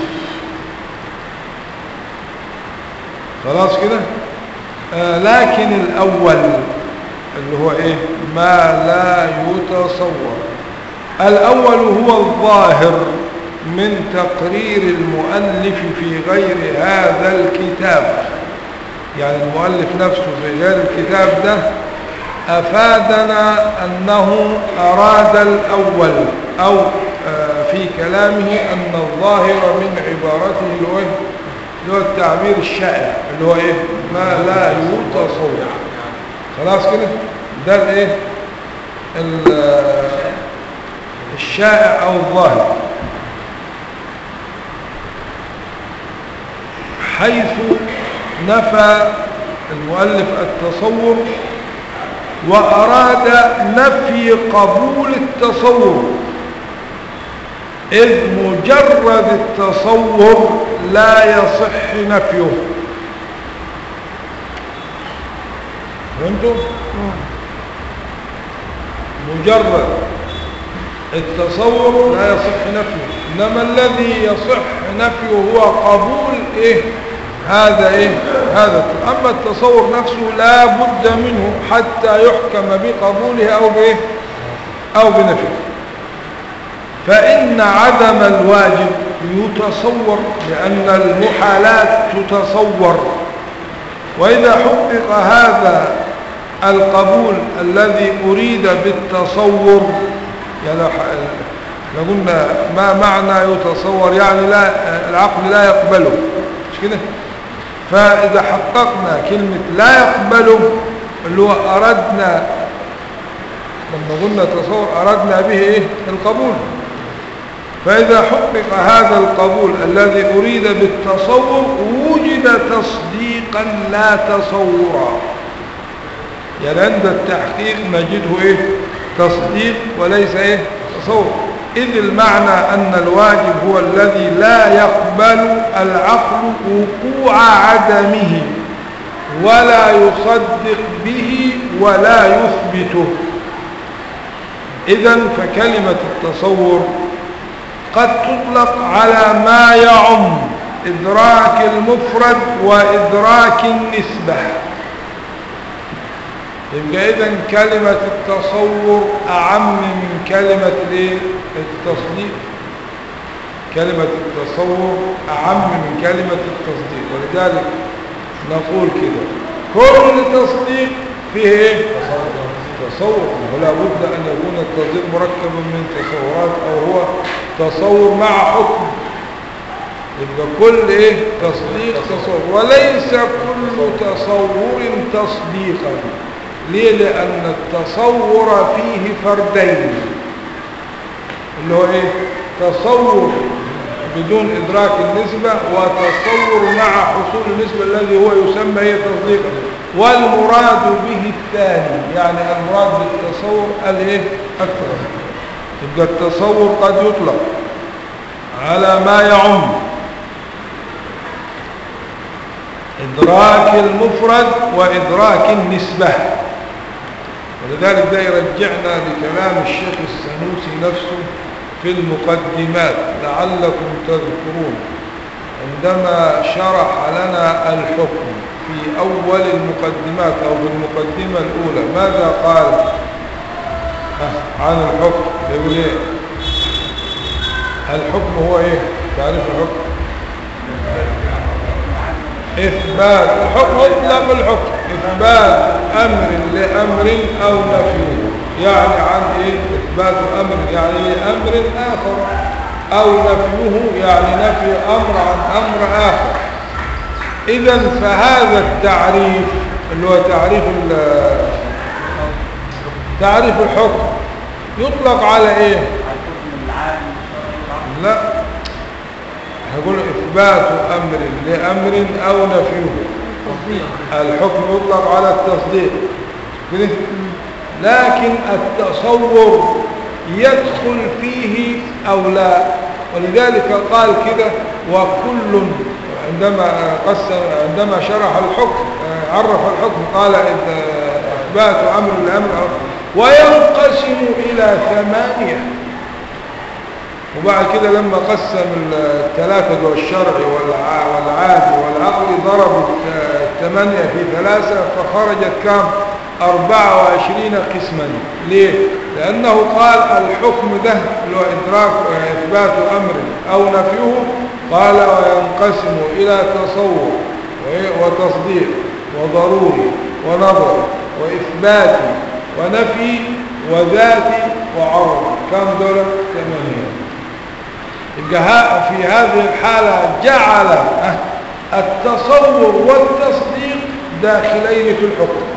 خلاص كده آه لكن الأول اللي هو إيه ما لا يتصور الأول هو الظاهر من تقرير المؤلف في غير هذا الكتاب يعني المؤلف نفسه في غير الكتاب ده أفادنا أنه أراد الأول أو في كلامه أن الظاهر من عبارته اللي هو, اللي هو التعبير الشائع اللي هو إيه ما لا يتصور خلاص كده ده الإيه الشائع أو الظاهر حيث نفى المؤلف التصور وأراد نفي قبول التصور إذ مجرد التصور لا يصح نفيه فهمتم؟ مجرد التصور لا يصح نفيه إنما الذي يصح نفيه هو قبول إيه هذا إيه هذا أما التصور نفسه لا بد منه حتى يحكم بقبوله أو بإيه أو بنفيه فإن عدم الواجب يتصور لأن المحالات تتصور وإذا حقق هذا القبول الذي أريد بالتصور يعني احنا قلنا ما معنى يتصور يعني لا العقل لا يقبله مش كده فإذا حققنا كلمة لا يقبله اللي هو أردنا لما قلنا تصور أردنا به إيه؟ القبول فإذا حقق هذا القبول الذي أريد بالتصور وجد تصديقا لا تصورا يعني عند التحقيق نجده إيه؟ تصديق وليس إيه؟ تصور إذ المعنى أن الواجب هو الذي لا يقبل العقل وقوع عدمه ولا يصدق به ولا يثبته إذا فكلمة التصور قد تطلق على ما يعم إدراك المفرد وإدراك النسبة يبقى إذا كلمة التصور أعم من كلمة الإيه؟ التصديق كلمة التصور أعم من كلمة التصديق ولذلك نقول كده كل تصديق فيه إيه؟ تصور ولا بد أن يكون التصديق مركبا من تصورات أو هو تصور مع حكم يبقى كل إيه؟ تصديق تصور وليس كل تصور تصديقا ليه لأن التصور فيه فردين اللي هو ايه تصور بدون إدراك النسبة وتصور مع حصول النسبة الذي هو يسمى هي تصديقا والمراد به الثاني يعني المراد بالتصور الايه أكثر يبقى التصور قد يطلق على ما يعم إدراك المفرد وإدراك النسبة ولذلك ده يرجعنا لكلام الشيخ السنوسي نفسه في المقدمات لعلكم تذكرون عندما شرح لنا الحكم في أول المقدمات أو في المقدمة الأولى ماذا قال عن الحكم يقول إيه الحكم هو إيه تعرف الحكم إثبات الحكم مطلق الحكم إثبات أمر لأمر أو نفيه يعني عن إيه إثبات أمر يعني لأمر آخر أو نفيه يعني نفي أمر عن أمر آخر إذا فهذا التعريف اللي هو تعريف تعريف الحكم يطلق على إيه لا هقول إثبات أمر لأمر أو نفيه الحكم يطلق على التصديق لكن التصور يدخل فيه أو لا ولذلك قال كده وكل عندما قسم عندما شرح الحكم عرف الحكم قال إثبات أمر لأمر وينقسم إلى ثمانية وبعد كده لما قسم الثلاثة والشرع والعادي والعقل ضربوا الثمانية في ثلاثة فخرجت كام أربعة وعشرين قسما ليه؟ لأنه قال الحكم ده اللي هو إدراك إثبات أمر أو نفيه قال وينقسم إلى تصور وتصديق وضروري ونظر وإثبات ونفي وذات وعرض كم دول ثمانية يبقى في هذه الحالة جعل التصور والتصديق داخلين في الحكم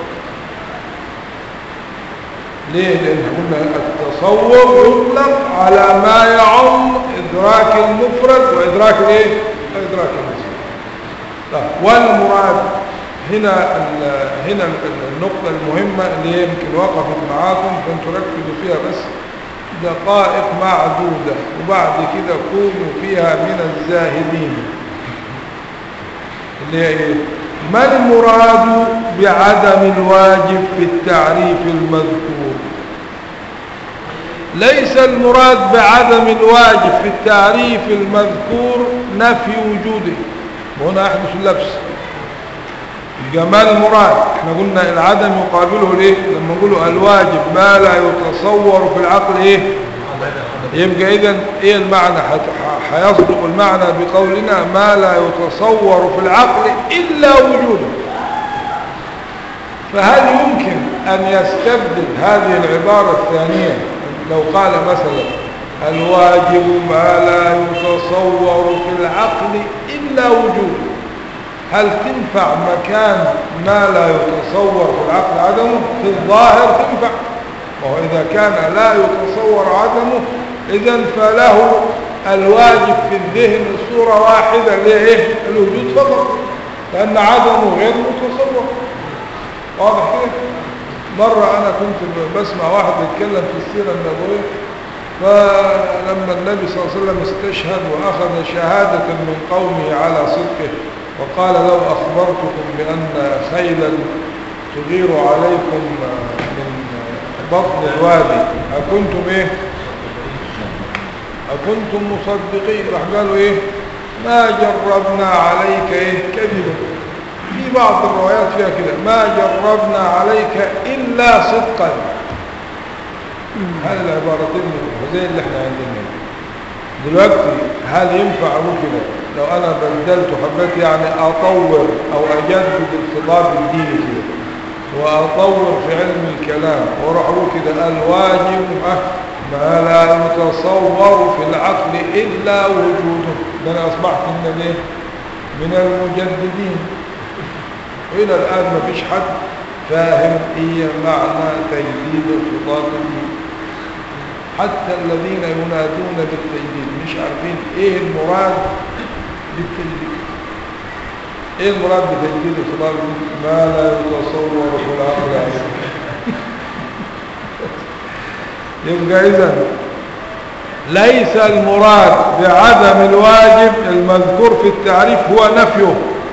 ليه لأن قلنا التصور يطلق على ما يعم إدراك المفرد وإدراك الايه إدراك النسبة والمراد هنا هنا النقطة المهمة اللي يمكن وقفت معاكم كنت ركزوا فيها بس دقائق معدودة وبعد كده كونوا فيها من الزاهدين اللي هي ايه ما المراد بعدم الواجب في التعريف المذكور ليس المراد بعدم الواجب في التعريف المذكور نفي وجوده وهنا يحدث اللبس جمال المراد احنا قلنا العدم يقابله ليه لما نقوله الواجب ما لا يتصور في العقل ايه يبقى اذا ايه المعنى هيصدق المعنى بقولنا ما لا يتصور في العقل الا وجوده فهل يمكن ان يستبدل هذه العبارة الثانية لو قال مثلا الواجب ما لا يتصور في العقل إلا وجوده هل تنفع مكان ما لا يتصور في العقل عدمه في الظاهر تنفع وهو إذا كان لا يتصور عدمه إذا فله الواجب في الذهن صورة واحدة لإيه الوجود فقط لأن عدمه غير متصور واضح كده مرة أنا كنت بسمع واحد بيتكلم في السيرة النبوية فلما النبي صلى الله عليه وسلم استشهد وأخذ شهادة من قومه على صدقه وقال لو أخبرتكم بأن خيلا تغير عليكم من بطن الوادي أكنتم إيه أكنتم مصدقين راح قالوا إيه ما جربنا عليك إيه كذبا في بعض الروايات فيها كده ما جربنا عليك إلا صدقا هذه العبارتين زي اللي احنا عندنا دلوقتي هل ينفع أقول كده لو أنا بدلت وحبيت يعني أطور أو أجدد الخطاب الديني كده وأطور في علم الكلام وأروح أقول كده الواجب أه ما لا يتصور في العقل إلا وجوده ده أنا أصبحت من الايه من المجددين وإلى الآن ما فيش حد فاهم إيه معنى تجديد الخطاب الديني حتى الذين ينادون بالتجديد مش عارفين ايه المراد بالتجديد ايه المراد بتجديد الخطاب ما لا يتصور في العقل يبقى اذا ليس المراد بعدم الواجب المذكور في التعريف هو نفيه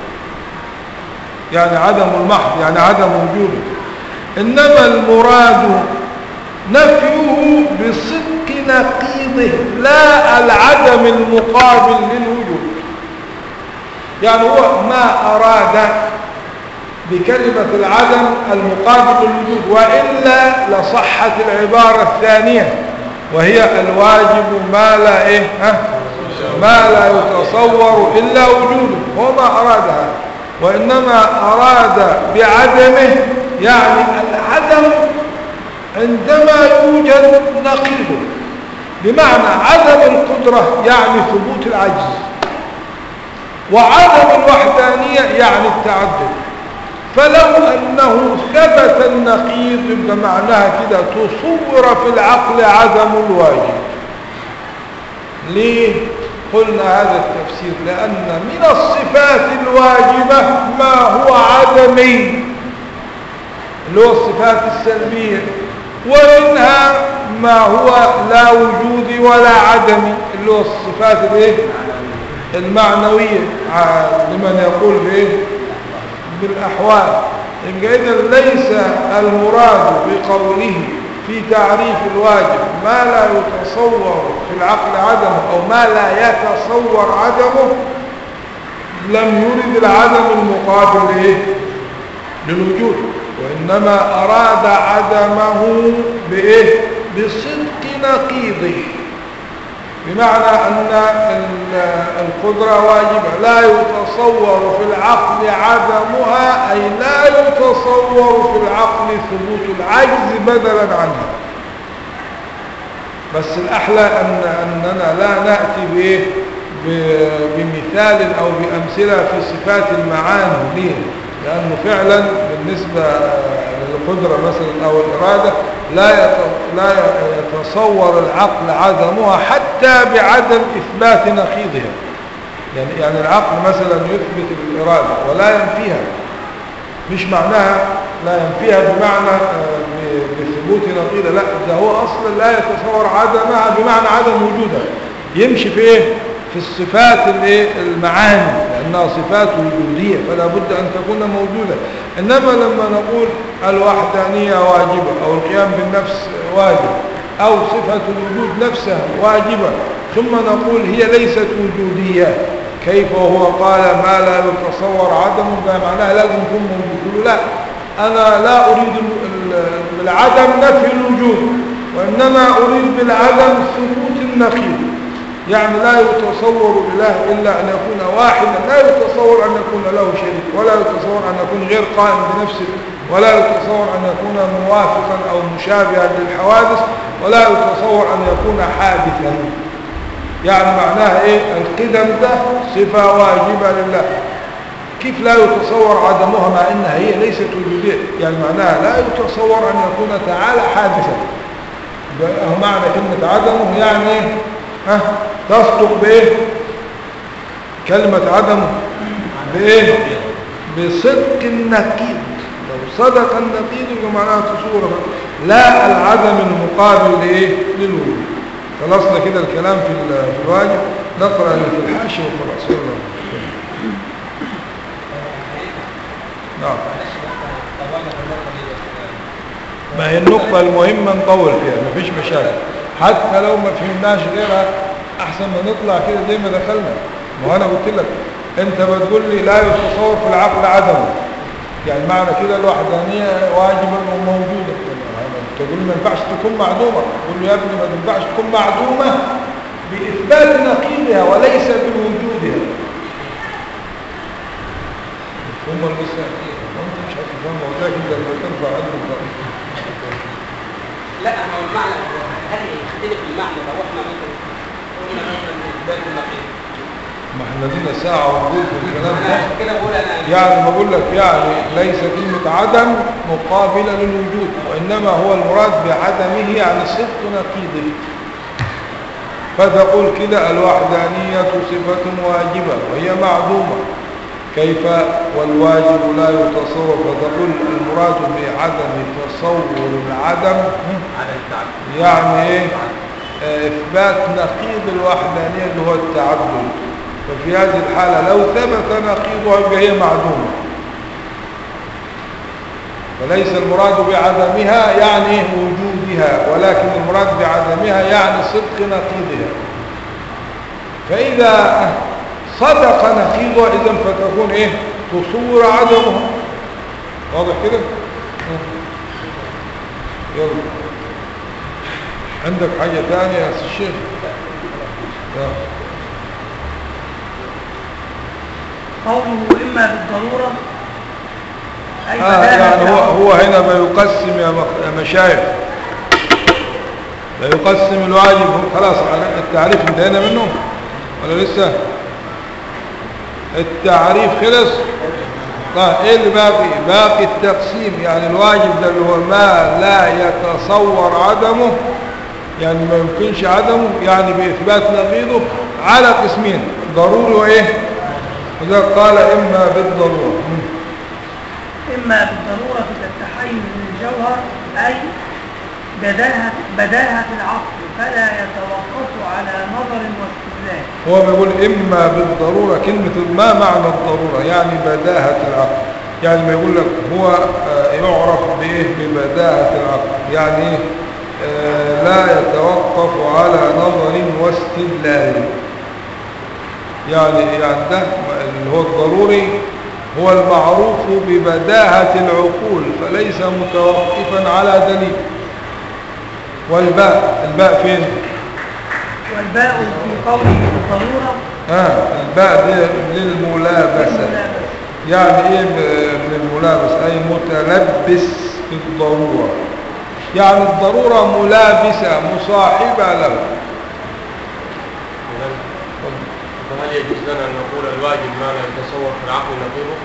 يعني عدم المحض يعني عدم وجوده انما المراد نفيه بصدق نقيضه لا العدم المقابل للوجود يعني هو ما أراد بكلمة العدم المقابل للوجود وإلا لصحت العبارة الثانية وهي الواجب ما لا إيه ها ما لا يتصور إلا وجوده هو ما أراد هذا وإنما أراد بعدمه يعني العدم عندما يوجد نقيضه بمعنى عدم القدرة يعني ثبوت العجز وعدم الوحدانية يعني التعدد فلو أنه ثبت النقيض يبقى معناها كده تصور في العقل عدم الواجب ليه قلنا هذا التفسير لأن من الصفات الواجبة ما هو عدمي اللي هو الصفات السلبية ومنها ما هو لا وجودي ولا عدمي اللي هو الصفات الايه المعنوية لمن يقول بايه بالاحوال يبقى اذا ليس المراد بقوله في تعريف الواجب ما لا يتصور في العقل عدمه او ما لا يتصور عدمه لم يرد العدم المقابل لايه للوجود وإنما أراد عدمه بإيه بصدق نقيضه بمعنى أن القدرة واجبة لا يتصور في العقل عدمها أي لا يتصور في العقل ثبوت العجز بدلا عنها بس الأحلى أن أننا لا نأتي بإيه بمثال أو بأمثلة في صفات المعاني ليه لأنه فعلا بالنسبة للقدرة مثلا أو الإرادة لا لا يتصور العقل عدمها حتى بعدم إثبات نقيضها يعني يعني العقل مثلا يثبت الإرادة ولا ينفيها مش معناها لا ينفيها بمعنى بثبوت نقيضها لا ده هو أصلا لا يتصور عدمها بمعنى عدم وجودها يمشي في إيه في الصفات المعاني لأنها صفات وجودية فلا بد أن تكون موجودة إنما لما نقول الوحدانية واجبة أو القيام بالنفس واجب أو صفة الوجود نفسها واجبة ثم نقول هي ليست وجودية كيف وهو قال ما لا يتصور عدم ده معناها لازم يكون موجود لا أنا لا أريد بالعدم نفي الوجود وإنما أريد بالعدم ثبوت النقيض يعني لا يتصور إله إلا أن يكون واحدا لا يتصور أن يكون له شريك ولا يتصور أن يكون غير قائم بنفسه ولا يتصور أن يكون موافقا أو مشابها للحوادث ولا يتصور أن يكون حادثا يعني معناها إيه القدم ده صفة واجبة لله كيف لا يتصور عدمها مع انها هي ليست وجودية يعني معناها لا يتصور ان يكون تعالى حادثا يبقى هو معنى كلمة عدمه يعني ايه ها تصدق بايه كلمة عدمه بايه بصدق النقيض لو صدق النقيض يبقى معناها تصوره لا العدم المقابل لايه للوجود خلصنا كده الكلام في ال- في الواجب نقرأ اللي في الحاشية وخلاص يلا نعم ما هي النقطة المهمة نطول فيها مفيش مشاكل حتى لو ما فهمناش غيرها أحسن ما نطلع كده زي ما دخلنا ما هو أنا قلت لك أنت بتقول لي لا يتصور في العقل عدمه يعني معنى كده الوحدانية واجبة وموجودة تقول لي ما ينفعش تكون معدومة تقول له يا ابني ما تنفعش تكون معدومة بإثبات نقيضها وليس بوجودها هم المسلمين وانت مش هتفهم موضوعك انت لما ترفع عنه الضغط لا هو المعنى هل يختلف المعنى لو احنا مثلا قلنا مثلا اثبات النقيض ما احنا لينا ساعة ونقول في الكلام انا ده عشان كده بقول انا يعني ما بقول لك يعني ليس كلمة عدم مقابلة للوجود وإنما هو المراد بعدمه يعني صدق نقيضه فتقول كده الوحدانية صفة واجبة وهي معدومة كيف والواجب لا يتصور فتقول المراد بعدم تصور العدم على التعبد يعني ايه آه، اثبات نقيض الوحدانية اللي هو التعدد ففي هذه الحالة لو ثبت نقيضها يبقى هي معدومة فليس المراد بعدمها يعني إيه وجودها ولكن المراد بعدمها يعني صدق نقيضها فإذا صدق نقيضها إذا فتكون إيه تصور عدمها واضح كده يلا عندك حاجة ثانية يا أستاذ الشيخ يلا. قوله إما بالضرورة أي آه بداهة يعني هو العقل. هو هنا بيقسم يا مخ- يا مشايخ بيقسم الواجب هو خلاص على التعريف انتهينا منه ولا لسه التعريف خلص طيب ايه اللي باقي باقي التقسيم يعني الواجب ده اللي هو ما لا يتصور عدمه يعني ما يمكنش عدمه يعني بإثبات نقيضه على قسمين ضروري وايه وده قال إما بالضرورة إما بالضرورة كالتحيز للجوهر أي بداهة, بداهة العقل فلا يتوقف على نظر واستدلال هو بيقول إما بالضرورة كلمة ما معنى الضرورة يعني بداهة العقل يعني ما يقول لك هو آه، يعرف بإيه ببداهة العقل يعني إيه آه، لا يتوقف على نظر واستدلال يعني يعني ده اللي هو الضروري هو المعروف ببداهة العقول فليس متوقفا على دليل والباء الباء فين؟ والباء في قوله بالضرورة آه الباء دي للملابسة الملابسة يعني ايه ب- من الملابس اي متلبس بالضرورة يعني الضرورة ملابسة مصاحبة له فهل يجوز لنا أن نقول الواجب ما لا يتصور في العقل نقيضه؟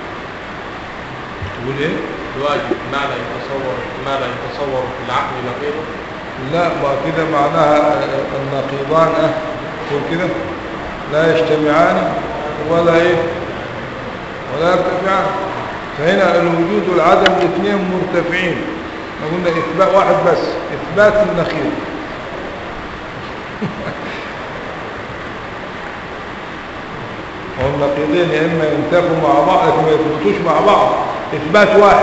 تقول ايه الواجب ما لا يتصور ما لا يتصور في العقل نقيضه؟ لا ما كده معناها آه، النقيضان اه تقول كده لا يجتمعان ولا ايه ولا يرتفعان فهنا الوجود والعدم الاثنين مرتفعين ما قلنا اثبات واحد بس اثبات النقيض هو النقيضين يا اما ينتفوا مع بعض لكن ما يثبتوش مع بعض اثبات واحد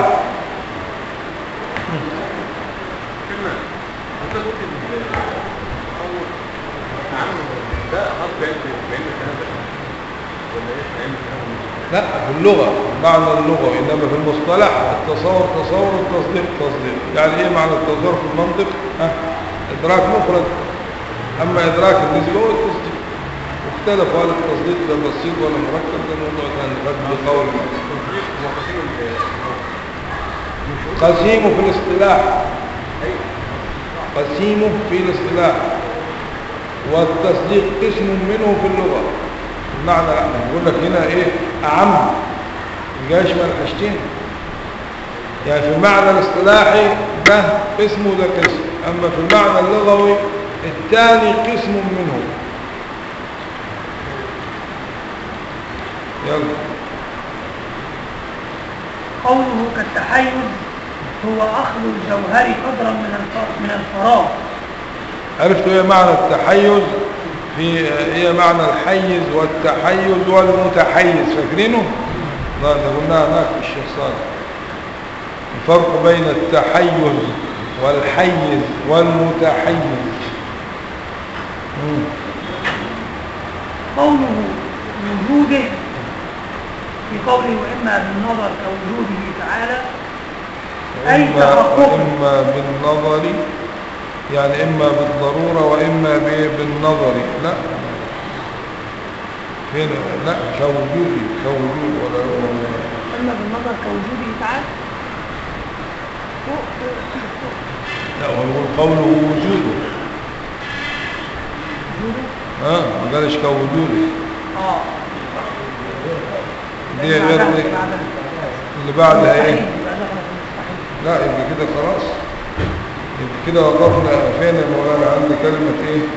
كلمة أنت قلت إن التصور تعامل ده خاص بعلم بعلم الكلام ده ولا إيه علم الكلام لا في اللغة معنى اللغة إنما في المصطلح التصور تصور التصديق تصديق يعني إيه معنى التصور في المنطق ها؟ إدراك مفرد أما إدراك النسبة هو التصديق واختلف هذا التصديق ده بسيط ولا مركب ده موضوع ثاني قد بقول قسيمه في الاصطلاح قسيمه في الاصطلاح والتصديق قسم منه في اللغة المعنى لا بقول لك هنا ايه اعم يبقى يشمل حاجتين يعني في المعنى الاصطلاحي ده قسم وده قسم اما في المعنى اللغوي الثاني قسم منه يلا قوله كالتحيز هو أخذ الجوهر قدرا من الف- من الفراغ عرفتوا ايه معنى التحيز في ايه معنى الحيز والتحيز والمتحيز فاكرينه لا ده قلناها هناك في الشيخ صالح الفرق بين التحيز والحيز والمتحيز مم. قوله وجوده في قوله وإما بالنظر كوجوده تعالى أي وإما, تحققه وإما بالنظر يعني إما بالضرورة وإما ب- بالنظر لا فين لا كوجودي كوجود ولا ولا- إما بالنظر كوجوده تعالى فوق فوق فوق لا هو يقول قوله وجوده وجوده ها ما قالش كوجوده اه دي غير بعدها- دي بعدها. اللي بعدها ايه مستحيل، يبقى دخل في المستحيل. لا يبقى كده خلاص يبقى كده وقفنا فين يا مولانا عند كلمة ايه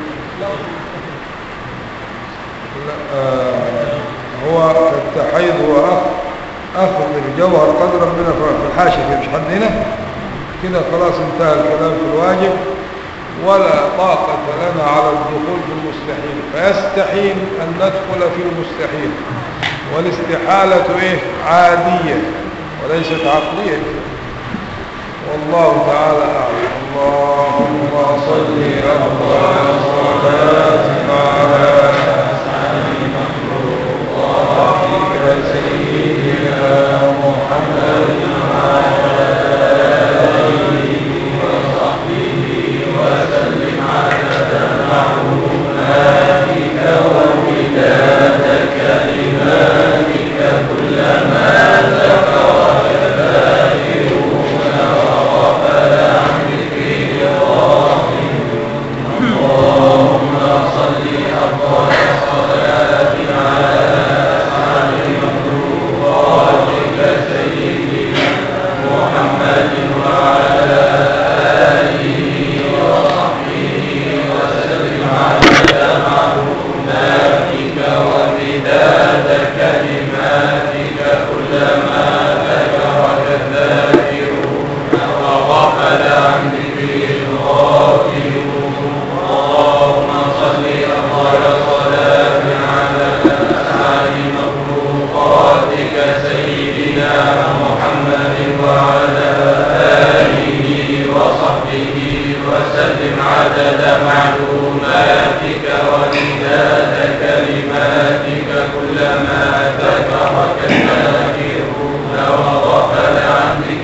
لا آه هو كالتحيض هو أخ أخذ الجوهر قدرا من الفرق في الحاشية كده مش حد هنا كده خلاص انتهى الكلام في الواجب ولا طاقة لنا على الدخول في المستحيل فيستحيل أن ندخل في المستحيل والاستحالة إيه عادية وليست عقلية والله تعالى أعلم اللهم صل أفضل الصلاة على سيدنا محمد وسلم عدد معلوماتك ومداد كلماتك كلما ذكرك الذاكرون وغفل عن ذكرك